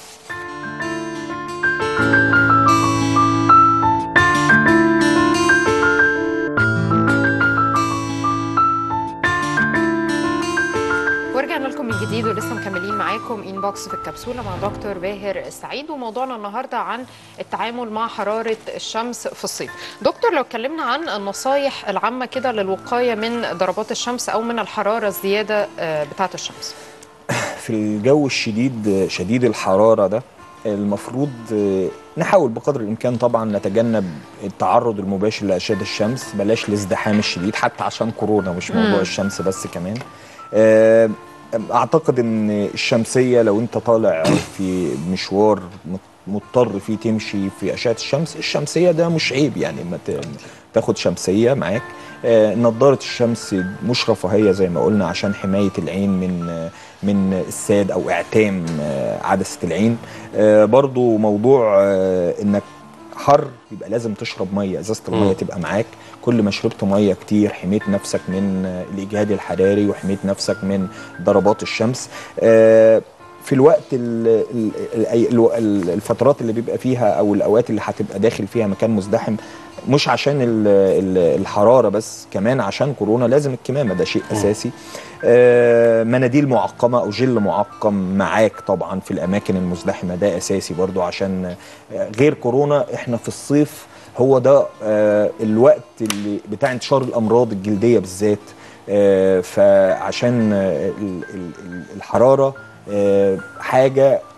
ورجعنا لكم من جديد ولسه مكملين معاكم انبوكس في الكبسوله مع دكتور باهر السعيد وموضوعنا النهارده عن التعامل مع حراره الشمس في الصيف. دكتور لو اتكلمنا عن النصايح العامه كده للوقايه من ضربات الشمس او من الحراره الزياده آه، بتاعه الشمس. في الجو الشديد شديد الحراره ده المفروض آه، نحاول بقدر الامكان طبعا نتجنب التعرض المباشر لاشعه الشمس بلاش الازدحام الشديد حتى عشان كورونا مش موضوع مم. الشمس بس كمان آه، اعتقد ان الشمسيه لو انت طالع في مشوار مت- مضطر فيه تمشي في اشعه الشمس الشمسيه ده مش عيب يعني ما ت- تاخد شمسيه معاك آه، نضاره الشمس مش رفاهيه زي ما قلنا عشان حمايه العين من آه، من الساد او اعتام آه، عدسه العين آه، برضو موضوع آه، انك حر يبقى لازم تشرب ميه ازازه الميه مم. تبقى معاك كل ما شربت ميه كتير حميت نفسك من آه، الاجهاد الحراري وحميت نفسك من ضربات الشمس آه، في الوقت ال ال ال ال الفترات اللي بيبقى فيها او الاوقات اللي هتبقى داخل فيها مكان مزدحم مش عشان ال ال الحراره بس كمان عشان كورونا لازم الكمامه ده شيء اساسي آه، مناديل معقمه او جل معقم معاك طبعا في الاماكن المزدحمه ده اساسي برضو عشان آه، غير كورونا احنا في الصيف هو ده آه، الوقت اللي بتاع انتشار الامراض الجلديه بالذات آه، فعشان آه، ال- ال- ال- الحراره آه، حاجه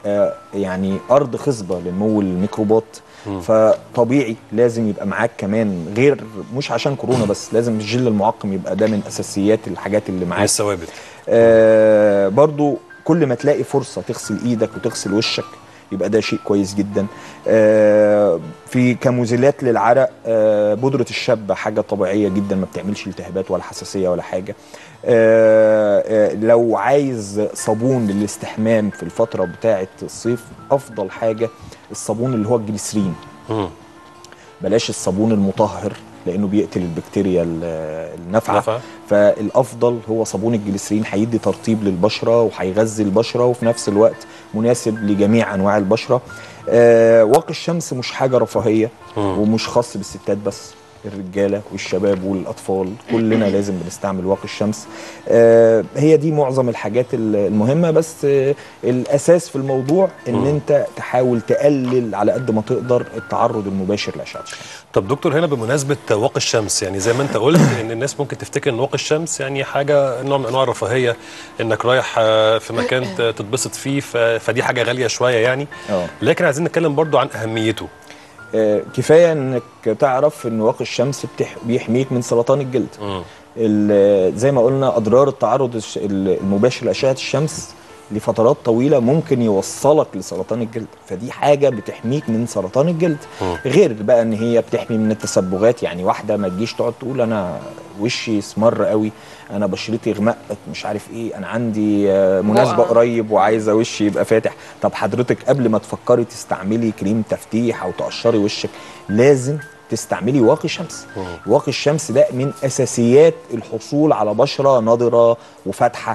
آه، يعني ارض خصبه لنمو الميكروبات فطبيعي لازم يبقى معاك كمان غير مش عشان كورونا بس لازم الجل المعقم يبقى ده من اساسيات الحاجات اللي مع معاك الثوابت آه برضو كل ما تلاقي فرصة تغسل ايدك وتغسل وشك يبقى ده شيء كويس جدا آه في كمزيلات للعرق آه بودرة الشبة حاجة طبيعية جدا ما بتعملش التهابات ولا حساسية ولا حاجة آه آه لو عايز صابون للاستحمام في الفترة بتاعة الصيف أفضل حاجة الصابون اللي هو الجليسرين مم. بلاش الصابون المطهر لانه بيقتل البكتيريا ال- النافعه نافعة. فالافضل هو صابون الجليسرين هيدي ترطيب للبشره وهيغذي البشره وفي نفس الوقت مناسب لجميع انواع البشره آه واقي الشمس مش حاجه رفاهيه ومش خاص بالستات بس الرجاله والشباب والاطفال كلنا لازم بنستعمل واقي الشمس آه هي دي معظم الحاجات ال- المهمه بس آه الاساس في الموضوع ان انت تحاول تقلل على قد ما تقدر التعرض المباشر لاشعه الشمس طب دكتور هنا بمناسبة واقي الشمس يعني زي ما انت قلت ان الناس ممكن تفتكر ان واقي الشمس يعني حاجة نوع من انواع الرفاهية انك رايح آه، في مكان ت- تتبسط فيه ف- فدي حاجة غالية شوية يعني اه لكن عايزين نتكلم برضو عن اهميته آه، كفايه انك تعرف ان واقي الشمس بتح... بيحميك من سرطان الجلد مم. ال- زي ما قلنا اضرار التعرض الش- المباشر لاشعه الشمس لفترات طويله ممكن يوصلك لسرطان الجلد فدي حاجه بتحميك من سرطان الجلد غير بقى ان هي بتحمي من التسبغات يعني واحده ما تجيش تقعد تقول انا وشي اسمر قوي انا بشرتي غمقت مش عارف ايه انا عندي آه، مناسبه بقع. قريب وعايزه وشي يبقى فاتح طب حضرتك قبل ما تفكري تستعملي كريم تفتيح او تقشري وشك لازم تستعملي واقي شمس واقي الشمس ده من اساسيات الحصول على بشره نضره وفاتحه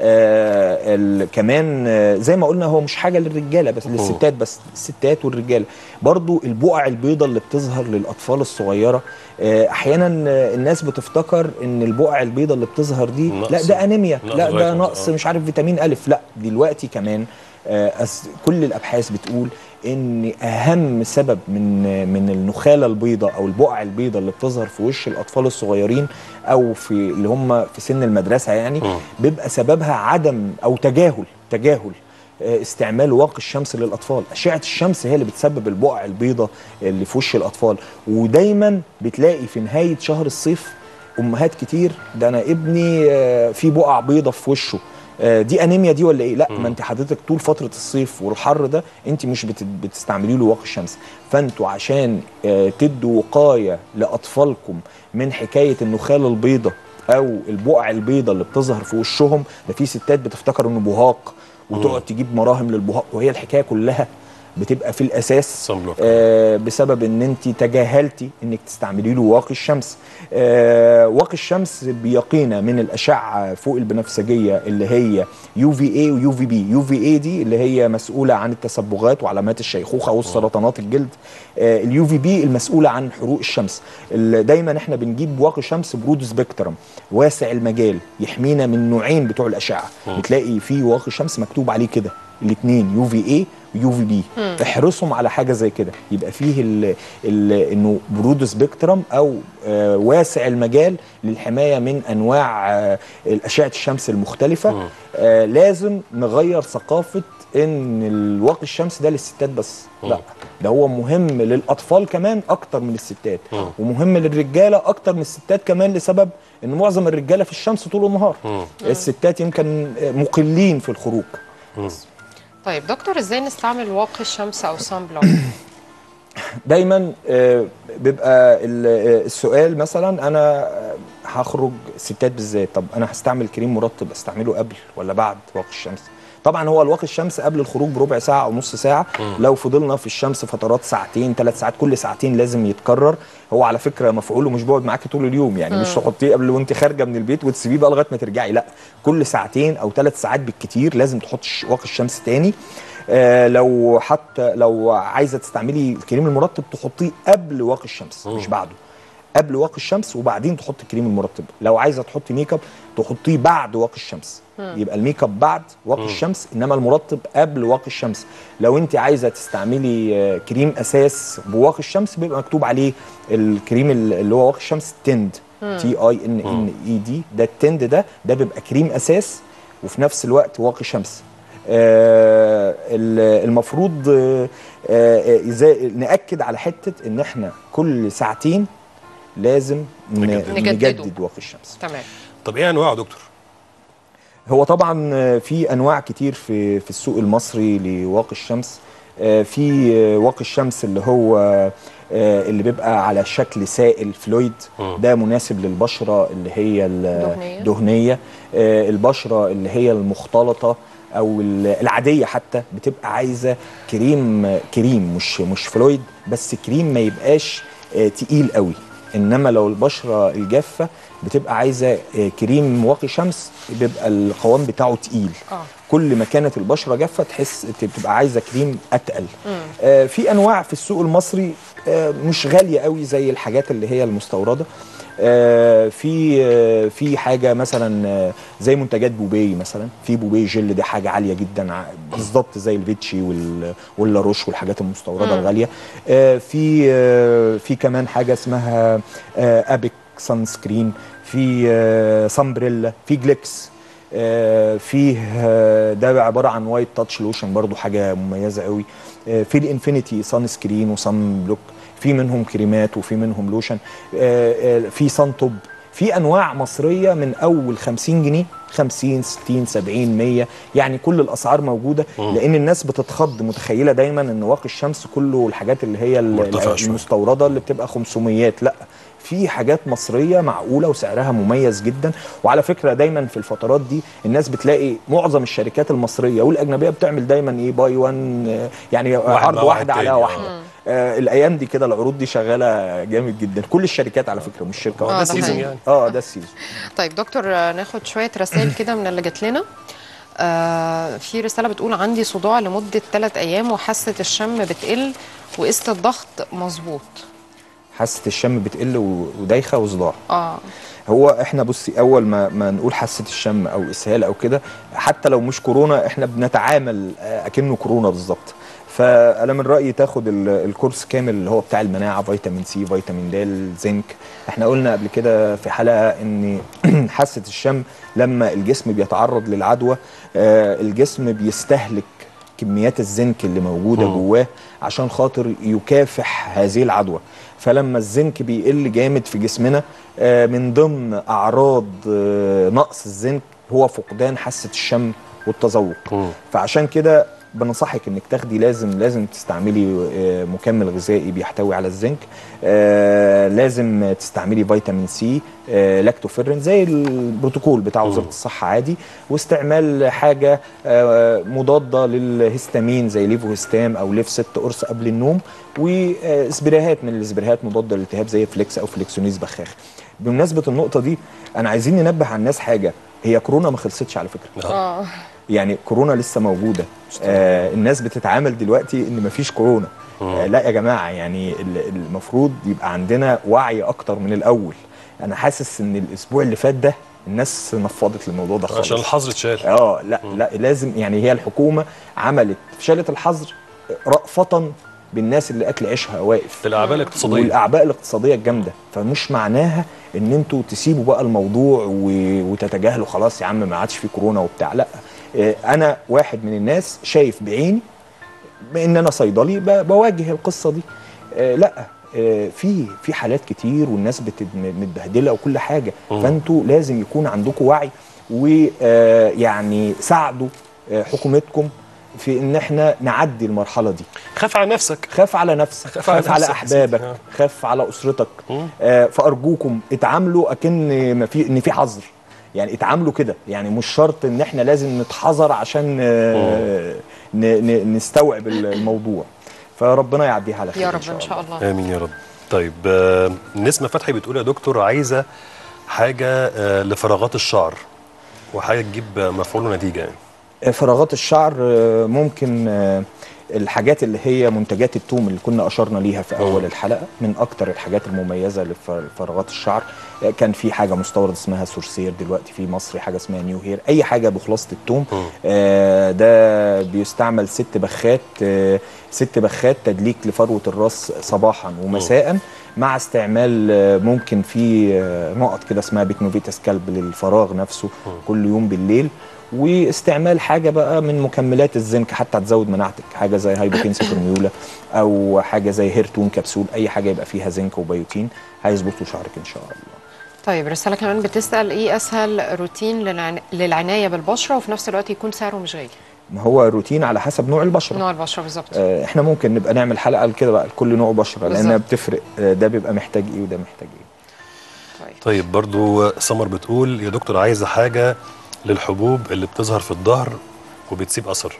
آه ال- كمان آه زي ما قلنا هو مش حاجه للرجاله بس للستات بس الستات والرجاله برضو البقع البيضاء اللي بتظهر للاطفال الصغيره آه احيانا آه، الناس بتفتكر ان البقع البيضاء اللي بتظهر دي نقص. لا ده انيميا نقص لا ده فيتامين، نقص آه. مش عارف فيتامين الف لا دلوقتي كمان آه، أس- كل الابحاث بتقول ان اهم سبب من من النخاله البيضاء او البقع البيضاء اللي بتظهر في وش الاطفال الصغيرين او في اللي هم في سن المدرسه يعني مم. بيبقى سببها عدم او تجاهل تجاهل آه، استعمال واقي الشمس للاطفال اشعه الشمس هي اللي بتسبب البقع البيضاء اللي في وش الاطفال ودايما بتلاقي في نهايه شهر الصيف امهات كتير ده انا ابني آه، في بقع بيضاء في وشه آه، دي انيميا دي ولا ايه لا ما انت حضرتك طول فتره الصيف والحر ده انت مش بت- بتستعملي له واقي الشمس فانتوا عشان آه، تدوا وقايه لاطفالكم من حكايه النخاله البيضاء او البقع البيضاء اللي بتظهر في وشهم ده في ستات بتفتكر انه بهاق وتقعد تجيب مراهم للبهاق وهي الحكايه كلها بتبقى في الاساس Sun block. آه بسبب ان انت تجاهلتي انك تستعملي له واقي الشمس آه واقي الشمس بيقينا من الاشعه فوق البنفسجيه اللي هي يو في اي ويو في بي يو في اي دي اللي هي مسؤوله عن التسبغات وعلامات الشيخوخه والسرطانات الجلد آه اليو في بي المسؤوله عن حروق الشمس ال- دايما احنا بنجيب واقي شمس برود سبيكترم واسع المجال يحمينا من نوعين بتوع الاشعه بتلاقي فيه واقي شمس مكتوب عليه كده الاثنين يو في اي ويو في بي احرصهم على حاجه زي كده يبقى فيه ال ال انه برود سبيكترم او آه واسع المجال للحمايه من انواع آه الاشعه الشمس المختلفه آه لازم نغير ثقافه ان الواقي الشمس ده للستات بس لا ده هو مهم للاطفال كمان اكتر من الستات ومهم للرجاله اكتر من الستات كمان لسبب ان معظم الرجاله في الشمس طول النهار الستات يمكن آه، مقلين في الخروج طيب دكتور ازاي نستعمل واقي الشمس او سان بلوك دايما آه، بيبقى ال- آه، السؤال مثلا انا آه، هخرج ستات بالذات طب انا هستعمل كريم مرطب استعمله قبل ولا بعد واقي الشمس طبعا هو الواقي الشمس قبل الخروج بربع ساعه او نص ساعه لو فضلنا في الشمس فترات ساعتين ثلاث ساعات كل ساعتين لازم يتكرر هو على فكره مفعوله مش بيقعد معاكي طول اليوم يعني مش تحطيه قبل وانت خارجه من البيت وتسيبيه بقى لغايه ما ترجعي لا كل ساعتين او ثلاث ساعات بالكتير لازم تحط ش- واقي الشمس تاني آه لو حتى لو عايزه تستعملي الكريم المرطب تحطيه قبل واقي الشمس مش بعده قبل واقي الشمس وبعدين تحط الكريم المرطب لو عايزه تحطي ميك اب تحطيه بعد واقي الشمس يبقى الميك اب بعد واقي الشمس انما المرطب قبل واقي الشمس لو انت عايزه تستعملي آه، كريم اساس بواقي الشمس بيبقى مكتوب عليه الكريم ال- اللي هو واقي الشمس تند تي اي ان ان اي دي ده التند ده ده بيبقى كريم اساس وفي نفس الوقت واقي شمس آه، ال- المفروض آه، آه، إزاي ناكد على حته ان احنا كل ساعتين لازم ن- نجدد. نجدده. نجدد واقي الشمس تمام طب ايه انواعه يا دكتور هو طبعا في انواع كتير في في السوق المصري لواقي الشمس آه، في آه، واقي الشمس اللي هو آه، اللي بيبقى على شكل سائل فلويد مم. ده مناسب للبشره اللي هي دهنية. الدهنيه آه، البشره اللي هي المختلطه او ال- العاديه حتى بتبقى عايزه كريم كريم مش مش فلويد بس كريم ما يبقاش آه، تقيل قوي انما لو البشره الجافه بتبقى عايزه آه، كريم واقي شمس بيبقى القوام بتاعه تقيل اه كل ما كانت البشره جافه تحس بتبقى عايزه كريم اتقل آه في انواع في السوق المصري آه مش غاليه قوي زي الحاجات اللي هي المستورده آه في آه في حاجه مثلا آه زي منتجات بوبي مثلا في بوبي جل دي حاجه عاليه جدا ع- بالظبط زي الفيتشي وال- واللاروش والحاجات المستورده الغاليه آه في آه في كمان حاجه اسمها آه ابيك سان سكرين في آه سامبريلا في جليكس آه، فيه آه، ده عباره عن وايت تاتش لوشن برضو حاجه مميزه قوي آه، في الانفينيتي سان سكرين وسان بلوك في منهم كريمات وفي منهم لوشن آه، آه، في سان توب في انواع مصريه من اول 50 جنيه 50 60 70 100 يعني كل الاسعار موجوده لان الناس بتتخض متخيله دايما ان واقي الشمس كله الحاجات اللي هي ال- مرتفع شوية. المستورده اللي بتبقى 500 لا في حاجات مصريه معقوله وسعرها مميز جدا وعلى فكره دايما في الفترات دي الناس بتلاقي معظم الشركات المصريه والاجنبيه بتعمل دايما ايه باي وان يعني عرض مع واحد واحد على تاني، واحده آه الايام دي كده العروض دي شغاله جامد جدا كل الشركات على فكره مش شركه آه، ده واحده ده سيزون حقيقي. يعني اه ده السيزون طيب دكتور آه، ناخد شوية رسائل كده من اللي جات لنا آه في رسالة بتقول عندي صداع لمدة ثلاث أيام وحاسة الشم بتقل وقست الضغط مظبوط حاسه الشم بتقل و- ودايخه وصداع اه هو احنا بصي اول ما ما نقول حاسه الشم او اسهال او كده حتى لو مش كورونا احنا بنتعامل آه، اكنه كورونا بالظبط فانا من رايي تاخد ال- الكورس كامل اللي هو بتاع المناعه فيتامين سي فيتامين د زنك احنا قلنا قبل كده في حلقه ان حاسه الشم لما الجسم بيتعرض للعدوى آه، الجسم بيستهلك كميات الزنك اللي موجوده مم. جواه عشان خاطر يكافح هذه العدوى فلما الزنك بيقل جامد في جسمنا آه، من ضمن اعراض آه، نقص الزنك هو فقدان حاسه الشم والتذوق مم. فعشان كده بنصحك انك تاخدي لازم لازم تستعملي آه، مكمل غذائي بيحتوي على الزنك آه، لازم تستعملي فيتامين سي آه، لاكتوفيرين زي البروتوكول بتاع وزاره الصحه عادي واستعمال حاجه آه، مضاده للهستامين زي ليفوهستام او ليف ست قرص قبل النوم وسبرايهات من السبرايهات مضاده للالتهاب زي فليكس او فليكسونيز بخاخ بمناسبه النقطه دي انا عايزين ننبه على الناس حاجه هي كورونا ما خلصتش على فكره اه يعني كورونا لسه موجوده آه الناس بتتعامل دلوقتي ان مفيش كورونا آه لا يا جماعه يعني ال- المفروض يبقى عندنا وعي اكتر من الاول انا حاسس ان الاسبوع اللي فات ده الناس نفضت الموضوع ده خالص عشان الحظر اتشال اه لا لا لازم يعني هي الحكومه عملت شالت الحظر رأفة بالناس اللي اكل عيشها واقف الاعباء الاقتصاديه والاعباء الاقتصاديه الجامده فمش معناها ان انتوا تسيبوا بقى الموضوع و... وتتجاهلوا خلاص يا عم ما عادش في كورونا وبتاع لا آه، انا واحد من الناس شايف بعيني بان انا صيدلي ب... بواجه القصه دي آه، لا آه، في في حالات كتير والناس بت- متبهدله وكل حاجه مم. فانتوا لازم يكون عندكم وعي ويعني ساعدوا آه، حكومتكم في ان احنا نعدي المرحله دي خاف على نفسك خاف على نفسك خاف على خاف على نفسك يا سيدي. احبابك آه. خاف على اسرتك مم. آه فارجوكم اتعاملوا اكن ما في ان في حظر يعني اتعاملوا كده يعني مش شرط ان احنا لازم نتحذر عشان آه ن ن نستوعب الموضوع فربنا يعديها على خير يا إن رب ان شاء الله امين يا رب طيب آه، نسمه فتحي بتقول يا دكتور عايزه حاجه آه، لفراغات الشعر وحاجه تجيب مفعول ونتيجه يعني فراغات الشعر آه، ممكن آه، الحاجات اللي هي منتجات التوم اللي كنا اشرنا ليها في اول الحلقه من اكتر الحاجات المميزه لفراغات الشعر آه، كان في حاجه مستورد اسمها سورسير دلوقتي في مصري حاجه اسمها نيو هير اي حاجه بخلاصه التوم مم. آه، ده بيستعمل ست بخات آه، ست بخات تدليك لفروه الراس صباحا ومساء مع استعمال آه، ممكن في آه، نقط كده اسمها بيكنوفيتا سكالب للفراغ نفسه كل يوم بالليل واستعمال حاجه بقى من مكملات الزنك حتى هتزود مناعتك حاجه زي هايبوكين سيكرميولا او حاجه زي هيرتون كبسول اي حاجه يبقى فيها زنك وبيوتين هيظبطوا شعرك ان شاء الله طيب رسالة كمان بتسأل ايه اسهل روتين للعن... للعناية بالبشرة وفي نفس الوقت يكون سعره مش غالي ما هو الروتين على حسب نوع البشره نوع البشرة بالظبط آه، احنا ممكن نبقى نعمل حلقه كده بقى لكل نوع بشره لانها بالظبط. بتفرق آه، ده بيبقى محتاج ايه وده محتاج ايه طيب طيب برضو سمر بتقول يا دكتور عايزه حاجه للحبوب اللي بتظهر في الظهر وبتسيب اثر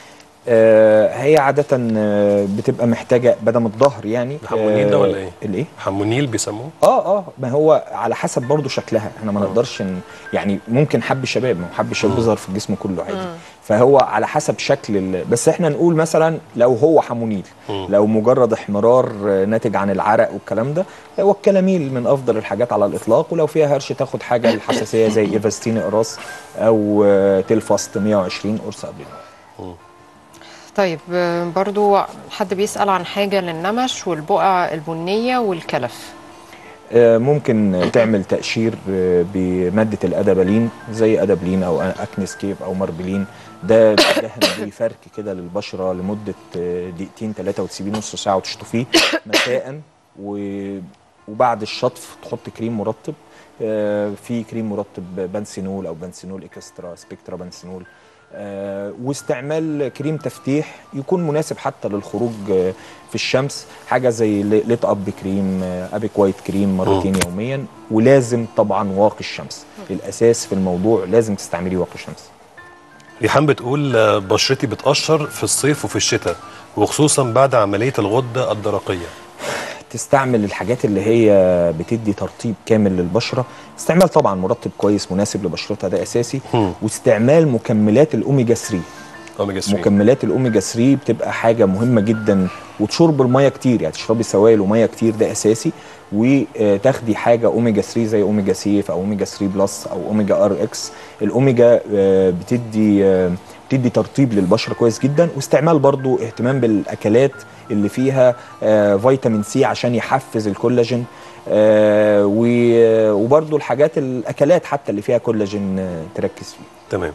آه، هي عادة آه، بتبقى محتاجة بدل الظهر يعني ده حمونيل ده ولا إيه؟ الايه؟ حمونيل بيسموه اه اه ما هو على حسب برضو شكلها احنا ما آه. نقدرش ن... يعني ممكن حب الشباب ما هو حب الشباب بيظهر في الجسم كله عادي فهو على حسب شكل ال... بس احنا نقول مثلا لو هو حمونيل مم. لو مجرد احمرار آه، ناتج عن العرق والكلام ده هو الكلاميل من افضل الحاجات على الاطلاق ولو فيها هرش تاخد حاجه الحساسيه زي ايفاستين اقراص او آه، تلفاست 120 قرص قبل النوم طيب آه، برضو حد بيسأل عن حاجة للنمش والبقع البنية والكلف آه، ممكن تعمل تقشير آه، بمادة الأدابالين زي أدابلين أو أكنسكيب أو ماربلين ده دهن بيه فرك كده للبشرة لمدة آه، دقيقتين ثلاثة وتسيبيه نص ساعة وتشطفيه مساء و- وبعد الشطف تحط كريم مرطب آه، في كريم مرطب بنسينول أو بنسينول إكسترا سبيكترا بنسينول آه، واستعمال كريم تفتيح يكون مناسب حتى للخروج آه، في الشمس حاجه زي ل- ليت اب كريم آه، ابيك وايت كريم مرتين يوميا ولازم طبعا واقي الشمس الاساس في الموضوع لازم تستعملي واقي الشمس ريحان بتقول آه، بشرتي بتقشر في الصيف وفي الشتاء وخصوصا بعد عمليه الغده الدرقيه تستعمل الحاجات اللي هي بتدي ترطيب كامل للبشره استعمال طبعا مرطب كويس مناسب لبشرتها ده اساسي مم. واستعمال مكملات الاوميجا 3 اوميجا 3 مكملات الاوميجا 3 بتبقى حاجه مهمه جدا وتشرب الميه كتير يعني تشربي سوائل وميه كتير ده اساسي وتاخدي حاجه اوميجا 3 زي اوميجا سيف او اوميجا 3 بلس او اوميجا ار اكس الاوميجا آه، بتدي آه، بتدي ترطيب للبشره كويس جدا واستعمال برضو اهتمام بالاكلات اللي فيها آه، فيتامين سي عشان يحفز الكولاجين آه، و- وبرضو الحاجات الاكلات حتى اللي فيها كولاجين آه، تركز فيه تمام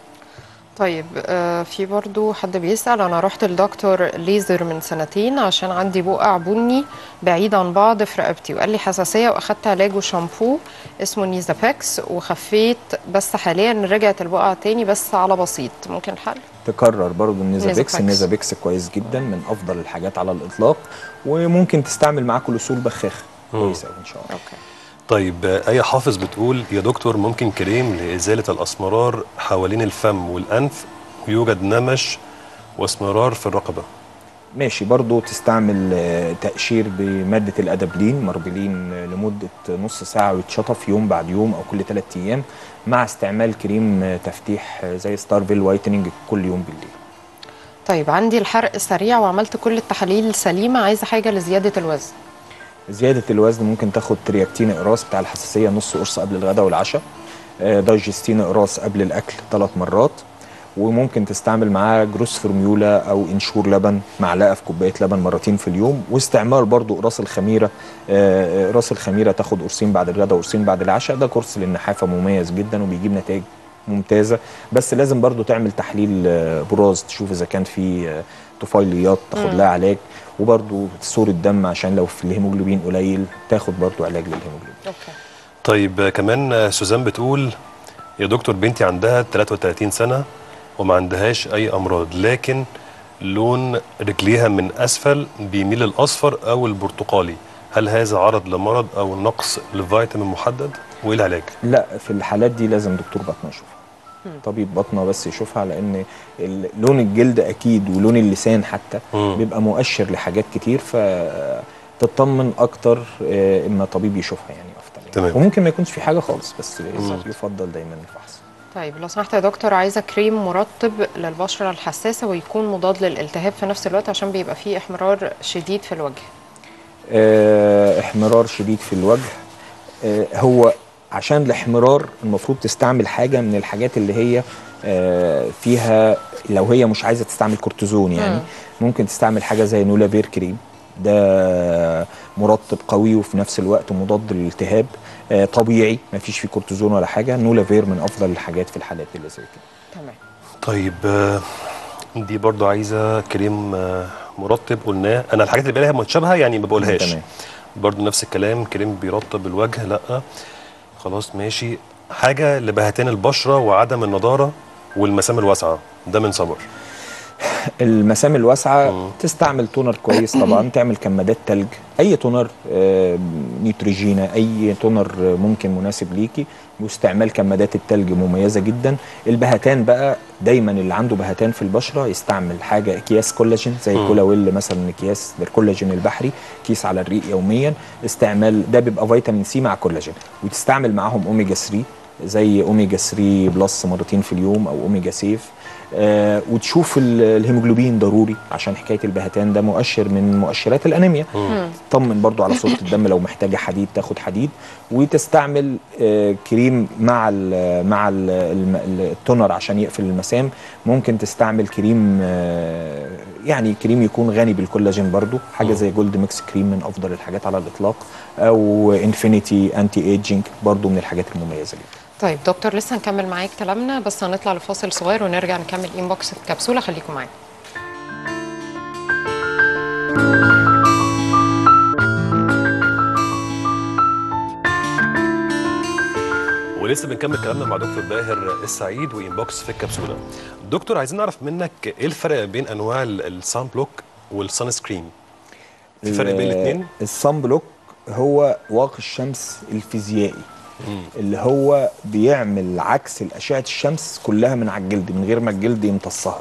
طيب آه، في برضو حد بيسأل أنا رحت لدكتور ليزر من سنتين عشان عندي بقع بني بعيد عن بعض في رقبتي وقال لي حساسية وأخدت علاج وشامبو اسمه نيزاباكس وخفيت بس حاليا رجعت البقع تاني بس على بسيط ممكن الحل؟ تكرر برضو النيزابيكس نيزابيكس. النيزابيكس كويس جدا من افضل الحاجات على الاطلاق وممكن تستعمل معاه كولوسول بخاخ مم. كويس قوي ان شاء الله أوكي طيب آه، اي حافظ بتقول يا دكتور ممكن كريم لازاله الاسمرار حوالين الفم والانف ويوجد نمش واسمرار في الرقبه ماشي برضو تستعمل آه، تقشير بمادة الأدابلين مربلين آه، لمدة نص ساعة ويتشطف يوم بعد يوم أو كل ثلاثة أيام مع استعمال كريم آه، تفتيح آه، زي ستارفيل وايتنينج كل يوم بالليل طيب عندي الحرق سريع وعملت كل التحاليل سليمة عايزة حاجة لزيادة الوزن زيادة الوزن ممكن تاخد ترياكتين اقراص بتاع الحساسية نص قرص قبل الغداء والعشاء آه، دايجستين اقراص قبل الأكل ثلاث مرات وممكن تستعمل معاه جروس فورميولا أو انشور لبن معلقة في كوباية لبن مرتين في اليوم واستعمال برضو قراص الخميرة آه، قراص الخميرة تاخد قرصين بعد الغداء وقرصين بعد العشاء ده كورس للنحافة مميز جدا وبيجيب نتائج ممتازة بس لازم برضو تعمل تحليل آه، براز تشوف إذا كان في آه، طفيليات تاخد لها علاج وبرضو صورة دم عشان لو في الهيموجلوبين قليل تاخد برضو علاج للهيموجلوبين أوكي طيب آه، كمان آه، سوزان بتقول يا دكتور بنتي عندها 33 سنه وما عندهاش اي امراض لكن لون رجليها من اسفل بيميل للاصفر او البرتقالي هل هذا عرض لمرض او نقص لفيتامين محدد وايه العلاج لا في الحالات دي لازم دكتور بطنه يشوفها طبيب بطنه بس يشوفها لان ال- لون الجلد اكيد ولون اللسان حتى مم. بيبقى مؤشر لحاجات كتير فتطمن اكتر آه، اما طبيب يشوفها يعني افضل يعني. تمام. وممكن ما يكونش في حاجه خالص بس بالظبط. يفضل دايما الفحص طيب لو سمحت يا دكتور عايزة كريم مرطب للبشرة الحساسة ويكون مضاد للالتهاب في نفس الوقت عشان بيبقى فيه احمرار شديد في الوجه آه، احمرار شديد في الوجه آه، هو عشان الاحمرار المفروض تستعمل حاجه من الحاجات اللي هي آه، فيها لو هي مش عايزه تستعمل كورتيزون يعني مم. ممكن تستعمل حاجه زي نولافير كريم ده مرطب قوي وفي نفس الوقت مضاد للالتهاب آه، طبيعي ما فيش فيه كورتيزون ولا حاجه نولافير من افضل الحاجات في الحالات اللي زي كده تمام طيب آه، دي برضو عايزه كريم آه، مرطب قلناه انا الحاجات اللي بلاقيها متشابهه يعني ما بقولهاش تمام. برضو نفس الكلام كريم بيرطب الوجه لا خلاص ماشي حاجه لبهتان البشره وعدم النضاره والمسام الواسعه ده من صبر المسام الواسعه مم. تستعمل تونر كويس طبعا تعمل كمادات تلج اي تونر آه، نيوتريجينا اي تونر آه، ممكن مناسب ليكي واستعمال كمادات التلج مميزه جدا البهتان بقى دايما اللي عنده بهتان في البشره يستعمل حاجه اكياس كولاجين زي مم. كولاويل مثلا اكياس الكولاجين البحري كيس على الريق يوميا استعمال ده بيبقى فيتامين سي مع كولاجين وتستعمل معاهم اوميجا 3 زي اوميجا 3 بلس مرتين في اليوم او اوميجا سيف آه وتشوف ال- الهيموجلوبين ضروري عشان حكايه البهتان ده مؤشر من مؤشرات الانيميا طمن برضو على صوره الدم لو محتاجه حديد تاخد حديد وتستعمل آه كريم مع ال مع ال التونر عشان يقفل المسام ممكن تستعمل كريم آه يعني كريم يكون غني بالكولاجين برضو حاجه زي جولد ميكس كريم من افضل الحاجات على الاطلاق او انفينيتي انتي ايجينج برضو من الحاجات المميزه جدا طيب دكتور لسه هنكمل معاك كلامنا بس هنطلع لفاصل صغير ونرجع نكمل انبوكس الكبسوله خليكم معانا ولسه بنكمل كلامنا مع دكتور باهر السعيد وانبوكس في الكبسوله دكتور عايزين نعرف منك ايه الفرق بين انواع السان بلوك والسان سكرين في فرق بين الاثنين الصن بلوك هو واقي الشمس الفيزيائي اللي هو بيعمل عكس الاشعه الشمس كلها من على الجلد من غير ما الجلد يمتصها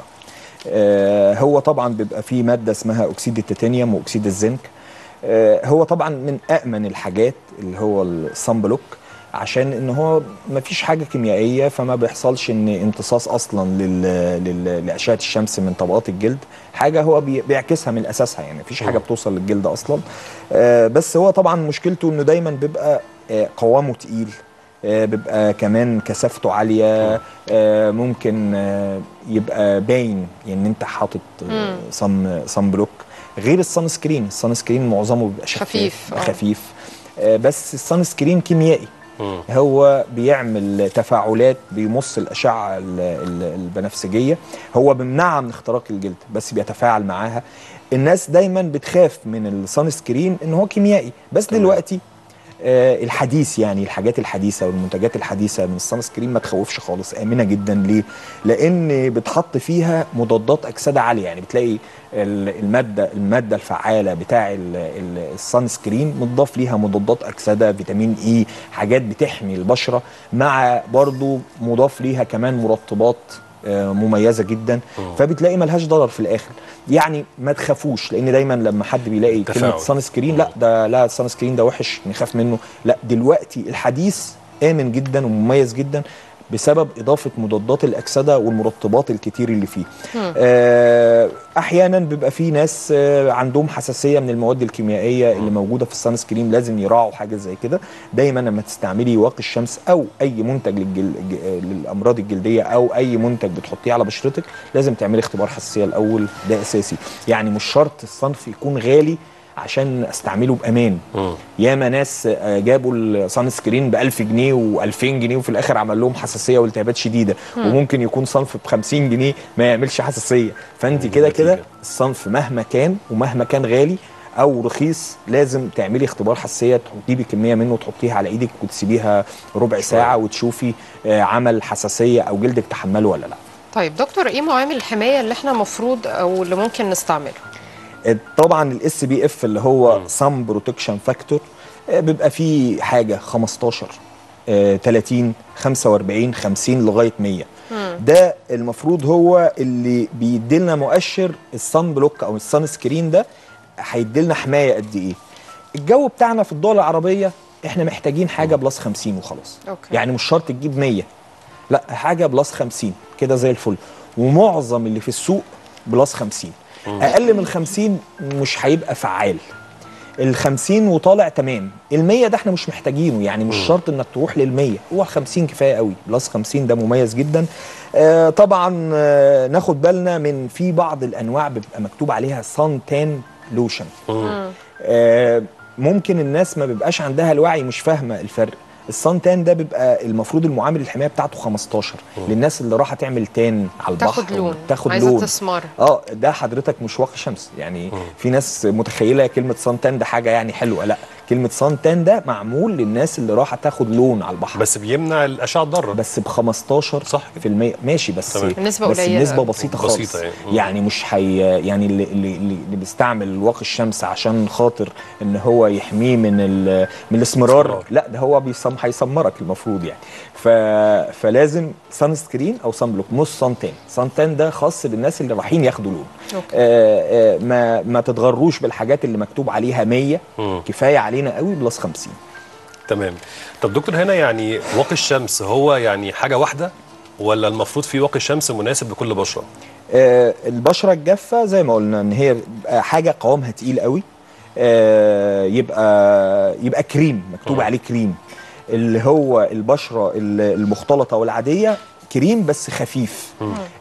آه هو طبعا بيبقى فيه ماده اسمها اكسيد التيتانيوم واكسيد الزنك آه هو طبعا من امن الحاجات اللي هو الصن بلوك عشان ان هو ما فيش حاجه كيميائيه فما بيحصلش ان امتصاص اصلا لل... لل... لاشعه الشمس من طبقات الجلد حاجه هو بي... بيعكسها من اساسها يعني مفيش حاجه بتوصل للجلد اصلا آه بس هو طبعا مشكلته انه دايما بيبقى آه قوامه تقيل آه بيبقى كمان كثافته عاليه آه ممكن آه يبقى باين يعني انت حاطط آه صن صن بلوك غير الصن سكرين الصن سكرين معظمه بيبقى شفاف خفيف، آه. خفيف آه بس الصن سكرين كيميائي مم. هو بيعمل تفاعلات بيمص الاشعه ال- ال- البنفسجيه هو بيمنعها من اختراق الجلد بس بيتفاعل معاها الناس دايما بتخاف من الصن سكرين ان هو كيميائي بس تمام. دلوقتي آه الحديث يعني الحاجات الحديثه والمنتجات الحديثه من الصن سكرين ما تخوفش خالص امنه جدا ليه لان بتحط فيها مضادات اكسده عاليه يعني بتلاقي ال- الماده الماده الفعاله بتاع ال- ال- الصن سكرين متضاف ليها مضادات اكسده فيتامين اي حاجات بتحمي البشره مع برضو مضاف ليها كمان مرطبات آه، مميزه جدا فبتلاقي ملهاش ضرر في الاخر يعني ما تخافوش لان دايما لما حد بيلاقي كلمه تفاعل. صن سكرين لا ده لا الصن سكرين ده وحش نخاف منه لا دلوقتي الحديث امن جدا ومميز جدا بسبب اضافه مضادات الاكسده والمرطبات الكتير اللي فيه آه احيانا بيبقى في ناس آه عندهم حساسيه من المواد الكيميائيه اللي موجوده في الصن سكرين لازم يراعوا حاجه زي كده دايما لما تستعملي واقي الشمس او اي منتج للجل... ج- للامراض الجلديه او اي منتج بتحطيه على بشرتك لازم تعملي اختبار حساسيه الاول ده اساسي يعني مش شرط الصنف يكون غالي عشان استعمله بامان مم. ياما ناس آه، جابوا الصن سكرين ب 1000 جنيه و2000 جنيه وفي الاخر عمل لهم حساسيه والتهابات شديده وممكن يكون صنف ب 50 جنيه ما يعملش حساسيه فانت مم، كده كده نتيجة. الصنف مهما كان ومهما كان غالي او رخيص لازم تعملي اختبار حساسيه تجيبي كميه منه وتحطيها على ايدك وتسيبيها ربع ساعه وتشوفي آه، عمل حساسيه او جلدك تحمله ولا لا طيب دكتور ايه معامل الحمايه اللي احنا المفروض او اللي ممكن نستعمله طبعا الاس بي اف اللي هو سم بروتكشن فاكتور بيبقى فيه حاجه 15 آه، 30 45 50 لغايه 100 ده المفروض هو اللي بيديلنا مؤشر الصن بلوك او الصن سكرين ده هيديلنا حمايه قد ايه الجو بتاعنا في الدول العربيه احنا محتاجين حاجه بلس 50 وخلاص أوكي. يعني مش شرط تجيب 100 لا حاجه بلس 50 كده زي الفل ومعظم اللي في السوق بلس 50 اقل من 50 مش هيبقى فعال ال 50 وطالع تمام ال 100 ده احنا مش محتاجينه يعني مش شرط انك تروح لل 100 هو 50 كفايه قوي بلس 50 ده مميز جدا آه طبعا آه ناخد بالنا من في بعض الانواع بيبقى مكتوب عليها سان تان لوشن آه ممكن الناس ما بيبقاش عندها الوعي مش فاهمه الفرق الصن تان ده بيبقى المفروض المعامل الحمايه بتاعته 15 للناس اللي راح تعمل تان على البحر تاخد لون تاخد عايزه لون تسمر اه ده حضرتك مش واقي شمس يعني في ناس متخيله كلمه صن تان ده حاجه يعني حلوه لا كلمه صن تان ده معمول للناس اللي راح تاخد لون على البحر بس بيمنع الاشعه الضاره بس ب 15 صح في المية ماشي بس تمام. النسبة بس قليلة. النسبة بسيطة خالص بسيطة يعني. مم. يعني مش حي يعني اللي, اللي, اللي بيستعمل واقي الشمس عشان خاطر ان هو يحميه من ال من الاسمرار الاسمرار. لا ده هو بيصم هيسمرك المفروض يعني ف فلازم سان سكرين او سان بلوك مش سان تان سان تان ده خاص بالناس اللي رايحين ياخدوا لون أوكي. آه آه ما ما تتغروش بالحاجات اللي مكتوب عليها 100 مم. كفايه علينا قوي بلس 50 تمام طب دكتور هنا يعني واقي الشمس هو يعني حاجه واحده ولا المفروض في واقي شمس مناسب لكل بشره آه، البشره الجافه زي ما قلنا ان هي بيبقى حاجه قوامها تقيل قوي آه، يبقى يبقى كريم مكتوب مم. عليه كريم اللي هو البشره ال- المختلطه والعاديه كريم بس خفيف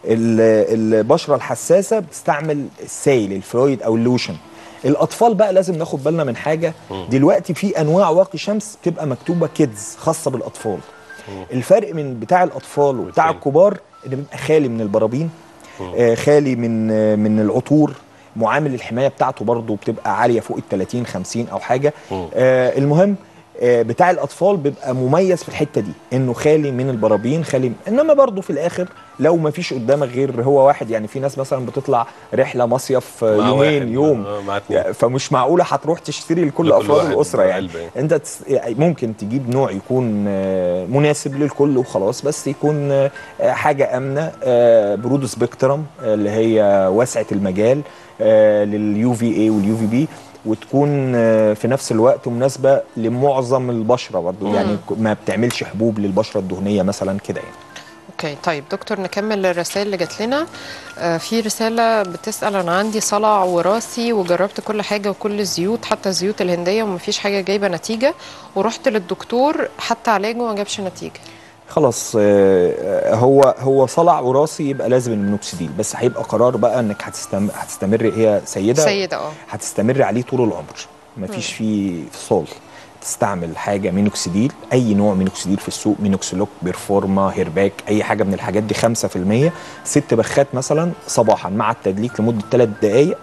ال- البشره الحساسه بتستعمل السائل الفلويد او اللوشن الاطفال بقى لازم ناخد بالنا من حاجه دلوقتي في انواع واقي شمس بتبقى مكتوبه كيدز خاصه بالاطفال الفرق من بتاع الاطفال وبتاع والتاني. الكبار ان بيبقى خالي من البرابين آه، خالي من آه، من العطور معامل الحمايه بتاعته برضه بتبقى عاليه فوق ال 30 50 او حاجه مم. آه المهم آه بتاع الاطفال بيبقى مميز في الحته دي انه خالي من البرابين خالي انما برضه في الاخر لو ما فيش قدامك غير هو واحد يعني في ناس مثلا بتطلع رحله مصيف آه، مع يومين واحد، يوم آه، مع اتنين. فمش معقوله هتروح تشتري لكل لكل افراد واحد الاسره يعني علبة يعني. انت تس... يعني ممكن تجيب نوع يكون آه، مناسب للكل وخلاص بس يكون آه، حاجه امنه آه، برود سبيكترم آه، اللي هي واسعه المجال لليو في اي واليو في بي وتكون آه، في نفس الوقت مناسبه لمعظم البشره برضه يعني ما بتعملش حبوب للبشره الدهنيه مثلا كده يعني اوكي طيب دكتور نكمل الرسائل اللي جات لنا آه في رساله بتسال انا عندي صلع وراثي وجربت كل حاجه وكل الزيوت حتى الزيوت الهنديه ومفيش حاجه جايبه نتيجه ورحت للدكتور حتى علاجه ما جابش نتيجه خلاص آه، هو هو صلع وراثي يبقى لازم المينوكسيديل بس هيبقى قرار بقى انك هتستمر هتستمر هي سيده سيده اه هتستمر عليه طول العمر مفيش فيه فصال تستعمل حاجه مينوكسيديل اي نوع مينوكسيديل في السوق مينوكسيلوك بيرفورما هيرباك اي حاجه من الحاجات دي 5% ست بخات مثلا صباحا مع التدليك لمده 3 دقائق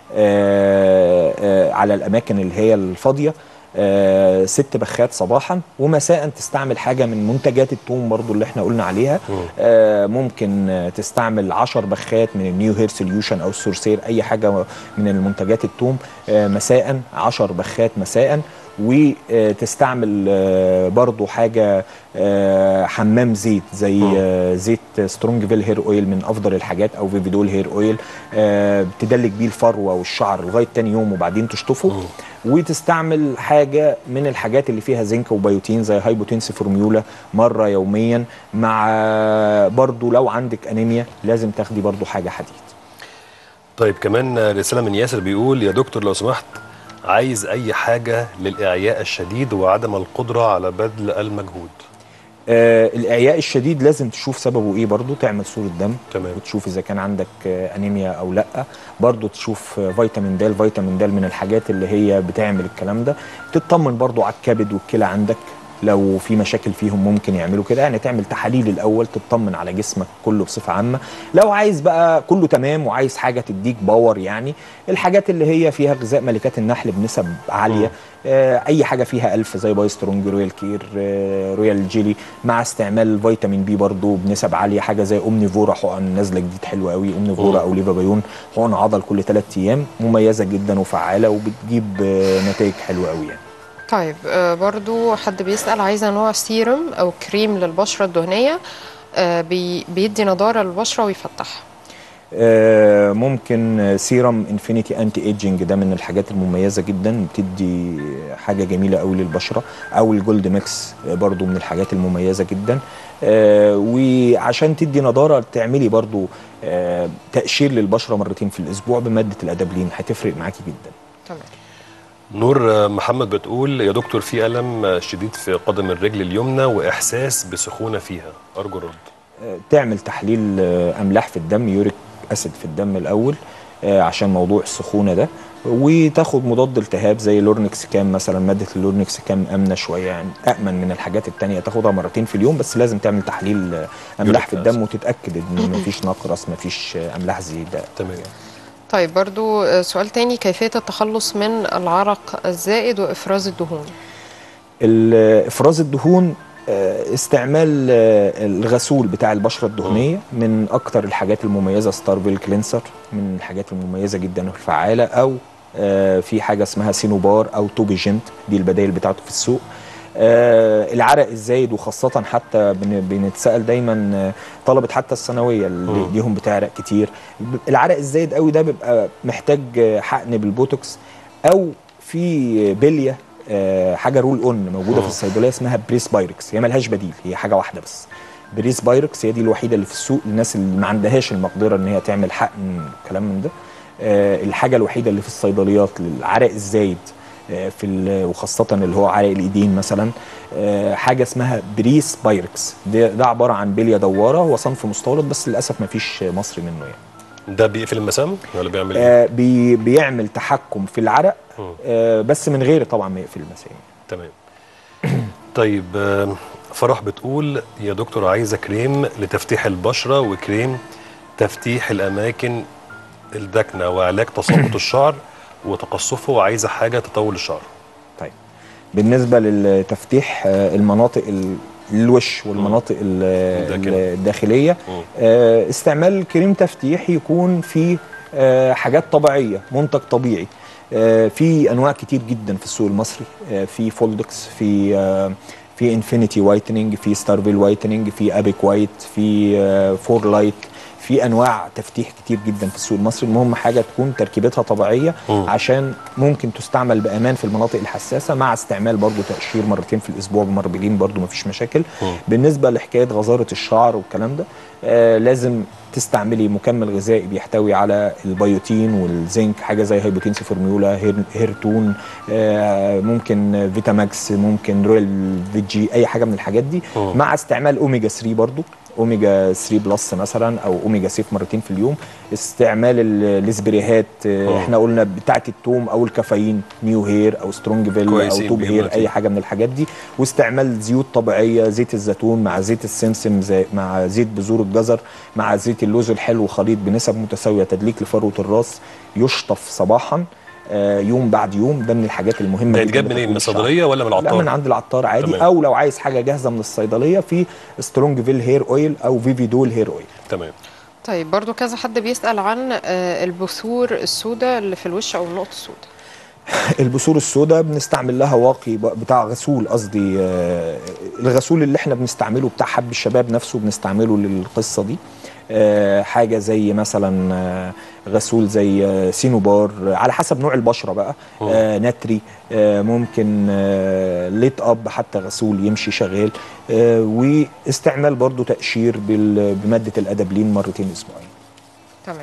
آه، آه، على الاماكن اللي هي الفاضيه آه، ست بخات صباحا ومساء تستعمل حاجه من منتجات التوم برضو اللي احنا قلنا عليها آه، ممكن آه، تستعمل 10 بخات من النيو هير سوليوشن او السورسير اي حاجه من المنتجات التوم آه، مساء 10 بخات مساء وتستعمل آه، برضو حاجه آه، حمام زيت زي آه، زيت سترونج فيل هير اويل من افضل الحاجات او فيفيدول هير اويل آه، بتدلك بيه الفروه والشعر لغايه تاني يوم وبعدين تشطفه وتستعمل حاجه من الحاجات اللي فيها زنك وبيوتين زي هايبوتنسي فورميولا مره يوميا مع برضو لو عندك انيميا لازم تاخدي برضو حاجه حديد طيب كمان رساله من ياسر بيقول يا دكتور لو سمحت عايز اي حاجه للاعياء الشديد وعدم القدره على بذل المجهود آه الاعياء الشديد لازم تشوف سببه ايه برضو تعمل صوره دم تمام. وتشوف اذا كان عندك آه انيميا او لا برضو تشوف آه فيتامين د فيتامين د من الحاجات اللي هي بتعمل الكلام ده تطمن برضو على الكبد والكلى عندك لو في مشاكل فيهم ممكن يعملوا كده يعني تعمل تحاليل الاول تطمن على جسمك كله بصفه عامه لو عايز بقى كله تمام وعايز حاجه تديك باور يعني الحاجات اللي هي فيها غذاء ملكات النحل بنسب عاليه آه اي حاجه فيها الف زي بايسترونج رويال كير آه رويال جيلي مع استعمال فيتامين بي برضو بنسب عاليه حاجه زي اومنيفورا حقن نازله جديد حلوه قوي اومنيفورا او ليفابايون حقن عضل كل 3 ايام مميزه جدا وفعاله وبتجيب آه نتائج حلوه قوي يعني طيب آه برضو حد بيسال عايزه نوع سيروم او كريم للبشره الدهنيه آه بي بيدي نضاره للبشره ويفتحها آه، ممكن سيرم انفينيتي انتي ايجينج ده من الحاجات المميزه جدا بتدي حاجه جميله قوي للبشره او الجولد ميكس برضو من الحاجات المميزه جدا آه، وعشان تدي نضاره تعملي برضو آه، تقشير للبشره مرتين في الاسبوع بماده الادابلين هتفرق معاكي جدا تمام نور محمد بتقول يا دكتور في الم شديد في قدم الرجل اليمنى واحساس بسخونه فيها ارجو الرد آه، تعمل تحليل آه، املاح في الدم يوريك اسيد في الدم الاول آه، عشان موضوع السخونه ده وتاخد مضاد التهاب زي لورنكس كام مثلا ماده اللورنكس كام امنه شويه يعني امن من الحاجات التانية تاخدها مرتين في اليوم بس لازم تعمل تحليل آه، املاح في يوريك الدم وتتاكد ان مفيش نقرس مفيش آه، املاح زياده تمام طيب برضو آه، سؤال تاني كيفية التخلص من العرق الزائد وإفراز الدهون ال- افراز الدهون آه، استعمال آه، الغسول بتاع البشره الدهنيه من اكتر الحاجات المميزه ستارفيل كلينسر من الحاجات المميزه جدا والفعاله او آه، في حاجه اسمها سينوبار او توبيجنت دي البدائل بتاعته في السوق آه، العرق الزايد وخاصة حتى بن- بنتسأل دايما آه، طلبة حتى الثانوية اللي مم. ليهم بتعرق كتير العرق الزايد قوي ده بيبقى محتاج آه، حقن بالبوتوكس او في بليه آه، حاجه رول اون موجوده مم. في الصيدليه اسمها بريس بايركس هي ملهاش بديل هي حاجه واحده بس بريس بايركس هي دي الوحيده اللي في السوق للناس اللي ما عندهاش المقدره ان هي تعمل حقن كلام من ده آه، الحاجه الوحيده اللي في الصيدليات للعرق الزايد آه، في ال- وخاصه اللي هو عرق الايدين مثلا آه، حاجه اسمها بريس بايركس ده, ده عباره عن بليه دواره هو صنف مستورد بس للاسف ما فيش مصري منه يعني ده بيقفل المسام ولا بيعمل ايه؟ آه، بي بيعمل تحكم في العرق مم. آه، بس من غير طبعا ما يقفل المسام تمام طيب آم، فرح بتقول يا دكتور عايزه كريم لتفتيح البشره وكريم تفتيح الاماكن الداكنه وعلاج تساقط الشعر وتقصفه وعايزه حاجه تطول الشعر طيب بالنسبه للتفتيح آه، المناطق ال- الوش والمناطق ال- الداخلية. الداخليه مم. آه، استعمال كريم تفتيح يكون فيه آه، حاجات طبيعيه منتج طبيعي آه، في انواع كتير جدا في السوق المصري آه، في فولدكس في آه، في انفينيتي وايتنينج في ستارفيل وايتنينج في ابيك وايت في آه، فور لايت في انواع تفتيح كتير جدا في السوق المصري المهم حاجه تكون تركيبتها طبيعيه مم. عشان ممكن تستعمل بامان في المناطق الحساسه مع استعمال برضو تقشير مرتين في الاسبوع بمربجين برضو مفيش مشاكل مم. بالنسبه لحكايه غزاره الشعر والكلام ده آه لازم تستعملي مكمل غذائي بيحتوي على البيوتين والزنك حاجه زي هايبوتينسي فورميولا هير هيرتون آه ممكن فيتاماكس ممكن رويال فيجي اي حاجه من الحاجات دي مم. مع استعمال اوميجا 3 برضو اوميجا 3 بلس مثلا او اوميجا سيف مرتين في اليوم استعمال ال- السبريهات آه، مم. احنا قلنا بتاعه التوم او الكافيين نيو هير او سترونج فيل او كويسين توب بيقولوا هير كتير. اي حاجه من الحاجات دي واستعمال زيوت طبيعيه زيت الزيتون مع زيت السمسم زي مع زيت بذور الجزر مع زيت اللوز الحلو خليط بنسب متساويه تدليك لفروه الراس يشطف صباحا آه، يوم بعد يوم ده من الحاجات المهمه ده جداً يتجاب لتكوين منين من الشعر. الصيدليه ولا من لا العطار؟ من عند العطار عادي تمام. او لو عايز حاجه جاهزه من الصيدليه في سترونج فيل هير اويل او فيفيدول هير اويل تمام طيب برضو كذا حد بيسأل عن آه، البثور السوداء اللي في الوش أو النقط السوداء البثور السوداء بنستعمل لها واقي ب- بتاع غسول قصدي آه، الغسول اللي احنا بنستعمله بتاع حب الشباب نفسه بنستعمله للقصه دي آه، حاجه زي مثلا آه، غسول زي آه، سينوبار آه، على حسب نوع البشره بقى آه، نتري آه، ممكن آه، ليت اب حتى غسول يمشي شغال آه، واستعمال برضو تقشير بال- بماده الادابلين مرتين اسبوعيا تمام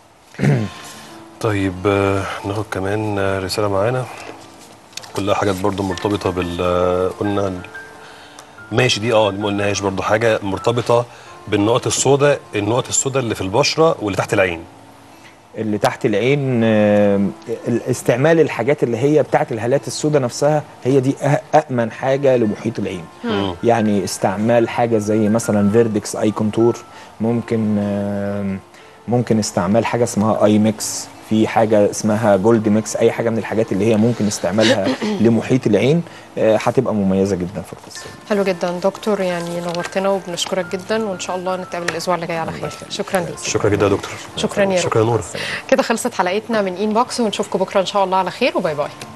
طيب آه، ناخد كمان آه، رسالة معانا كلها حاجات برضو مرتبطة بال آه، قلنا ال- ماشي دي اه دي ما قلناهاش برضو حاجة مرتبطة بالنقط السوداء النقط السوداء اللي في البشرة واللي تحت العين اللي تحت العين آه، استعمال الحاجات اللي هي بتاعت الهالات السوداء نفسها هي دي أه- أأمن حاجة لمحيط العين مم. يعني استعمال حاجة زي مثلا فيردكس اي كونتور ممكن آه، ممكن استعمال حاجة اسمها اي ميكس في حاجة اسمها جولد ميكس اي حاجة من الحاجات اللي هي ممكن استعمالها لمحيط العين آه، هتبقى مميزة جدا في القصة دي حلو جدا دكتور يعني نورتنا وبنشكرك جدا وإن شاء الله نتقابل الأسبوع اللي جاي على خير شكرا لك شكرا جدا يا دكتور شكرا يا شكرا يا نور كده خلصت حلقتنا من إين بوكس ونشوفكم بكرة إن شاء الله على خير وباي باي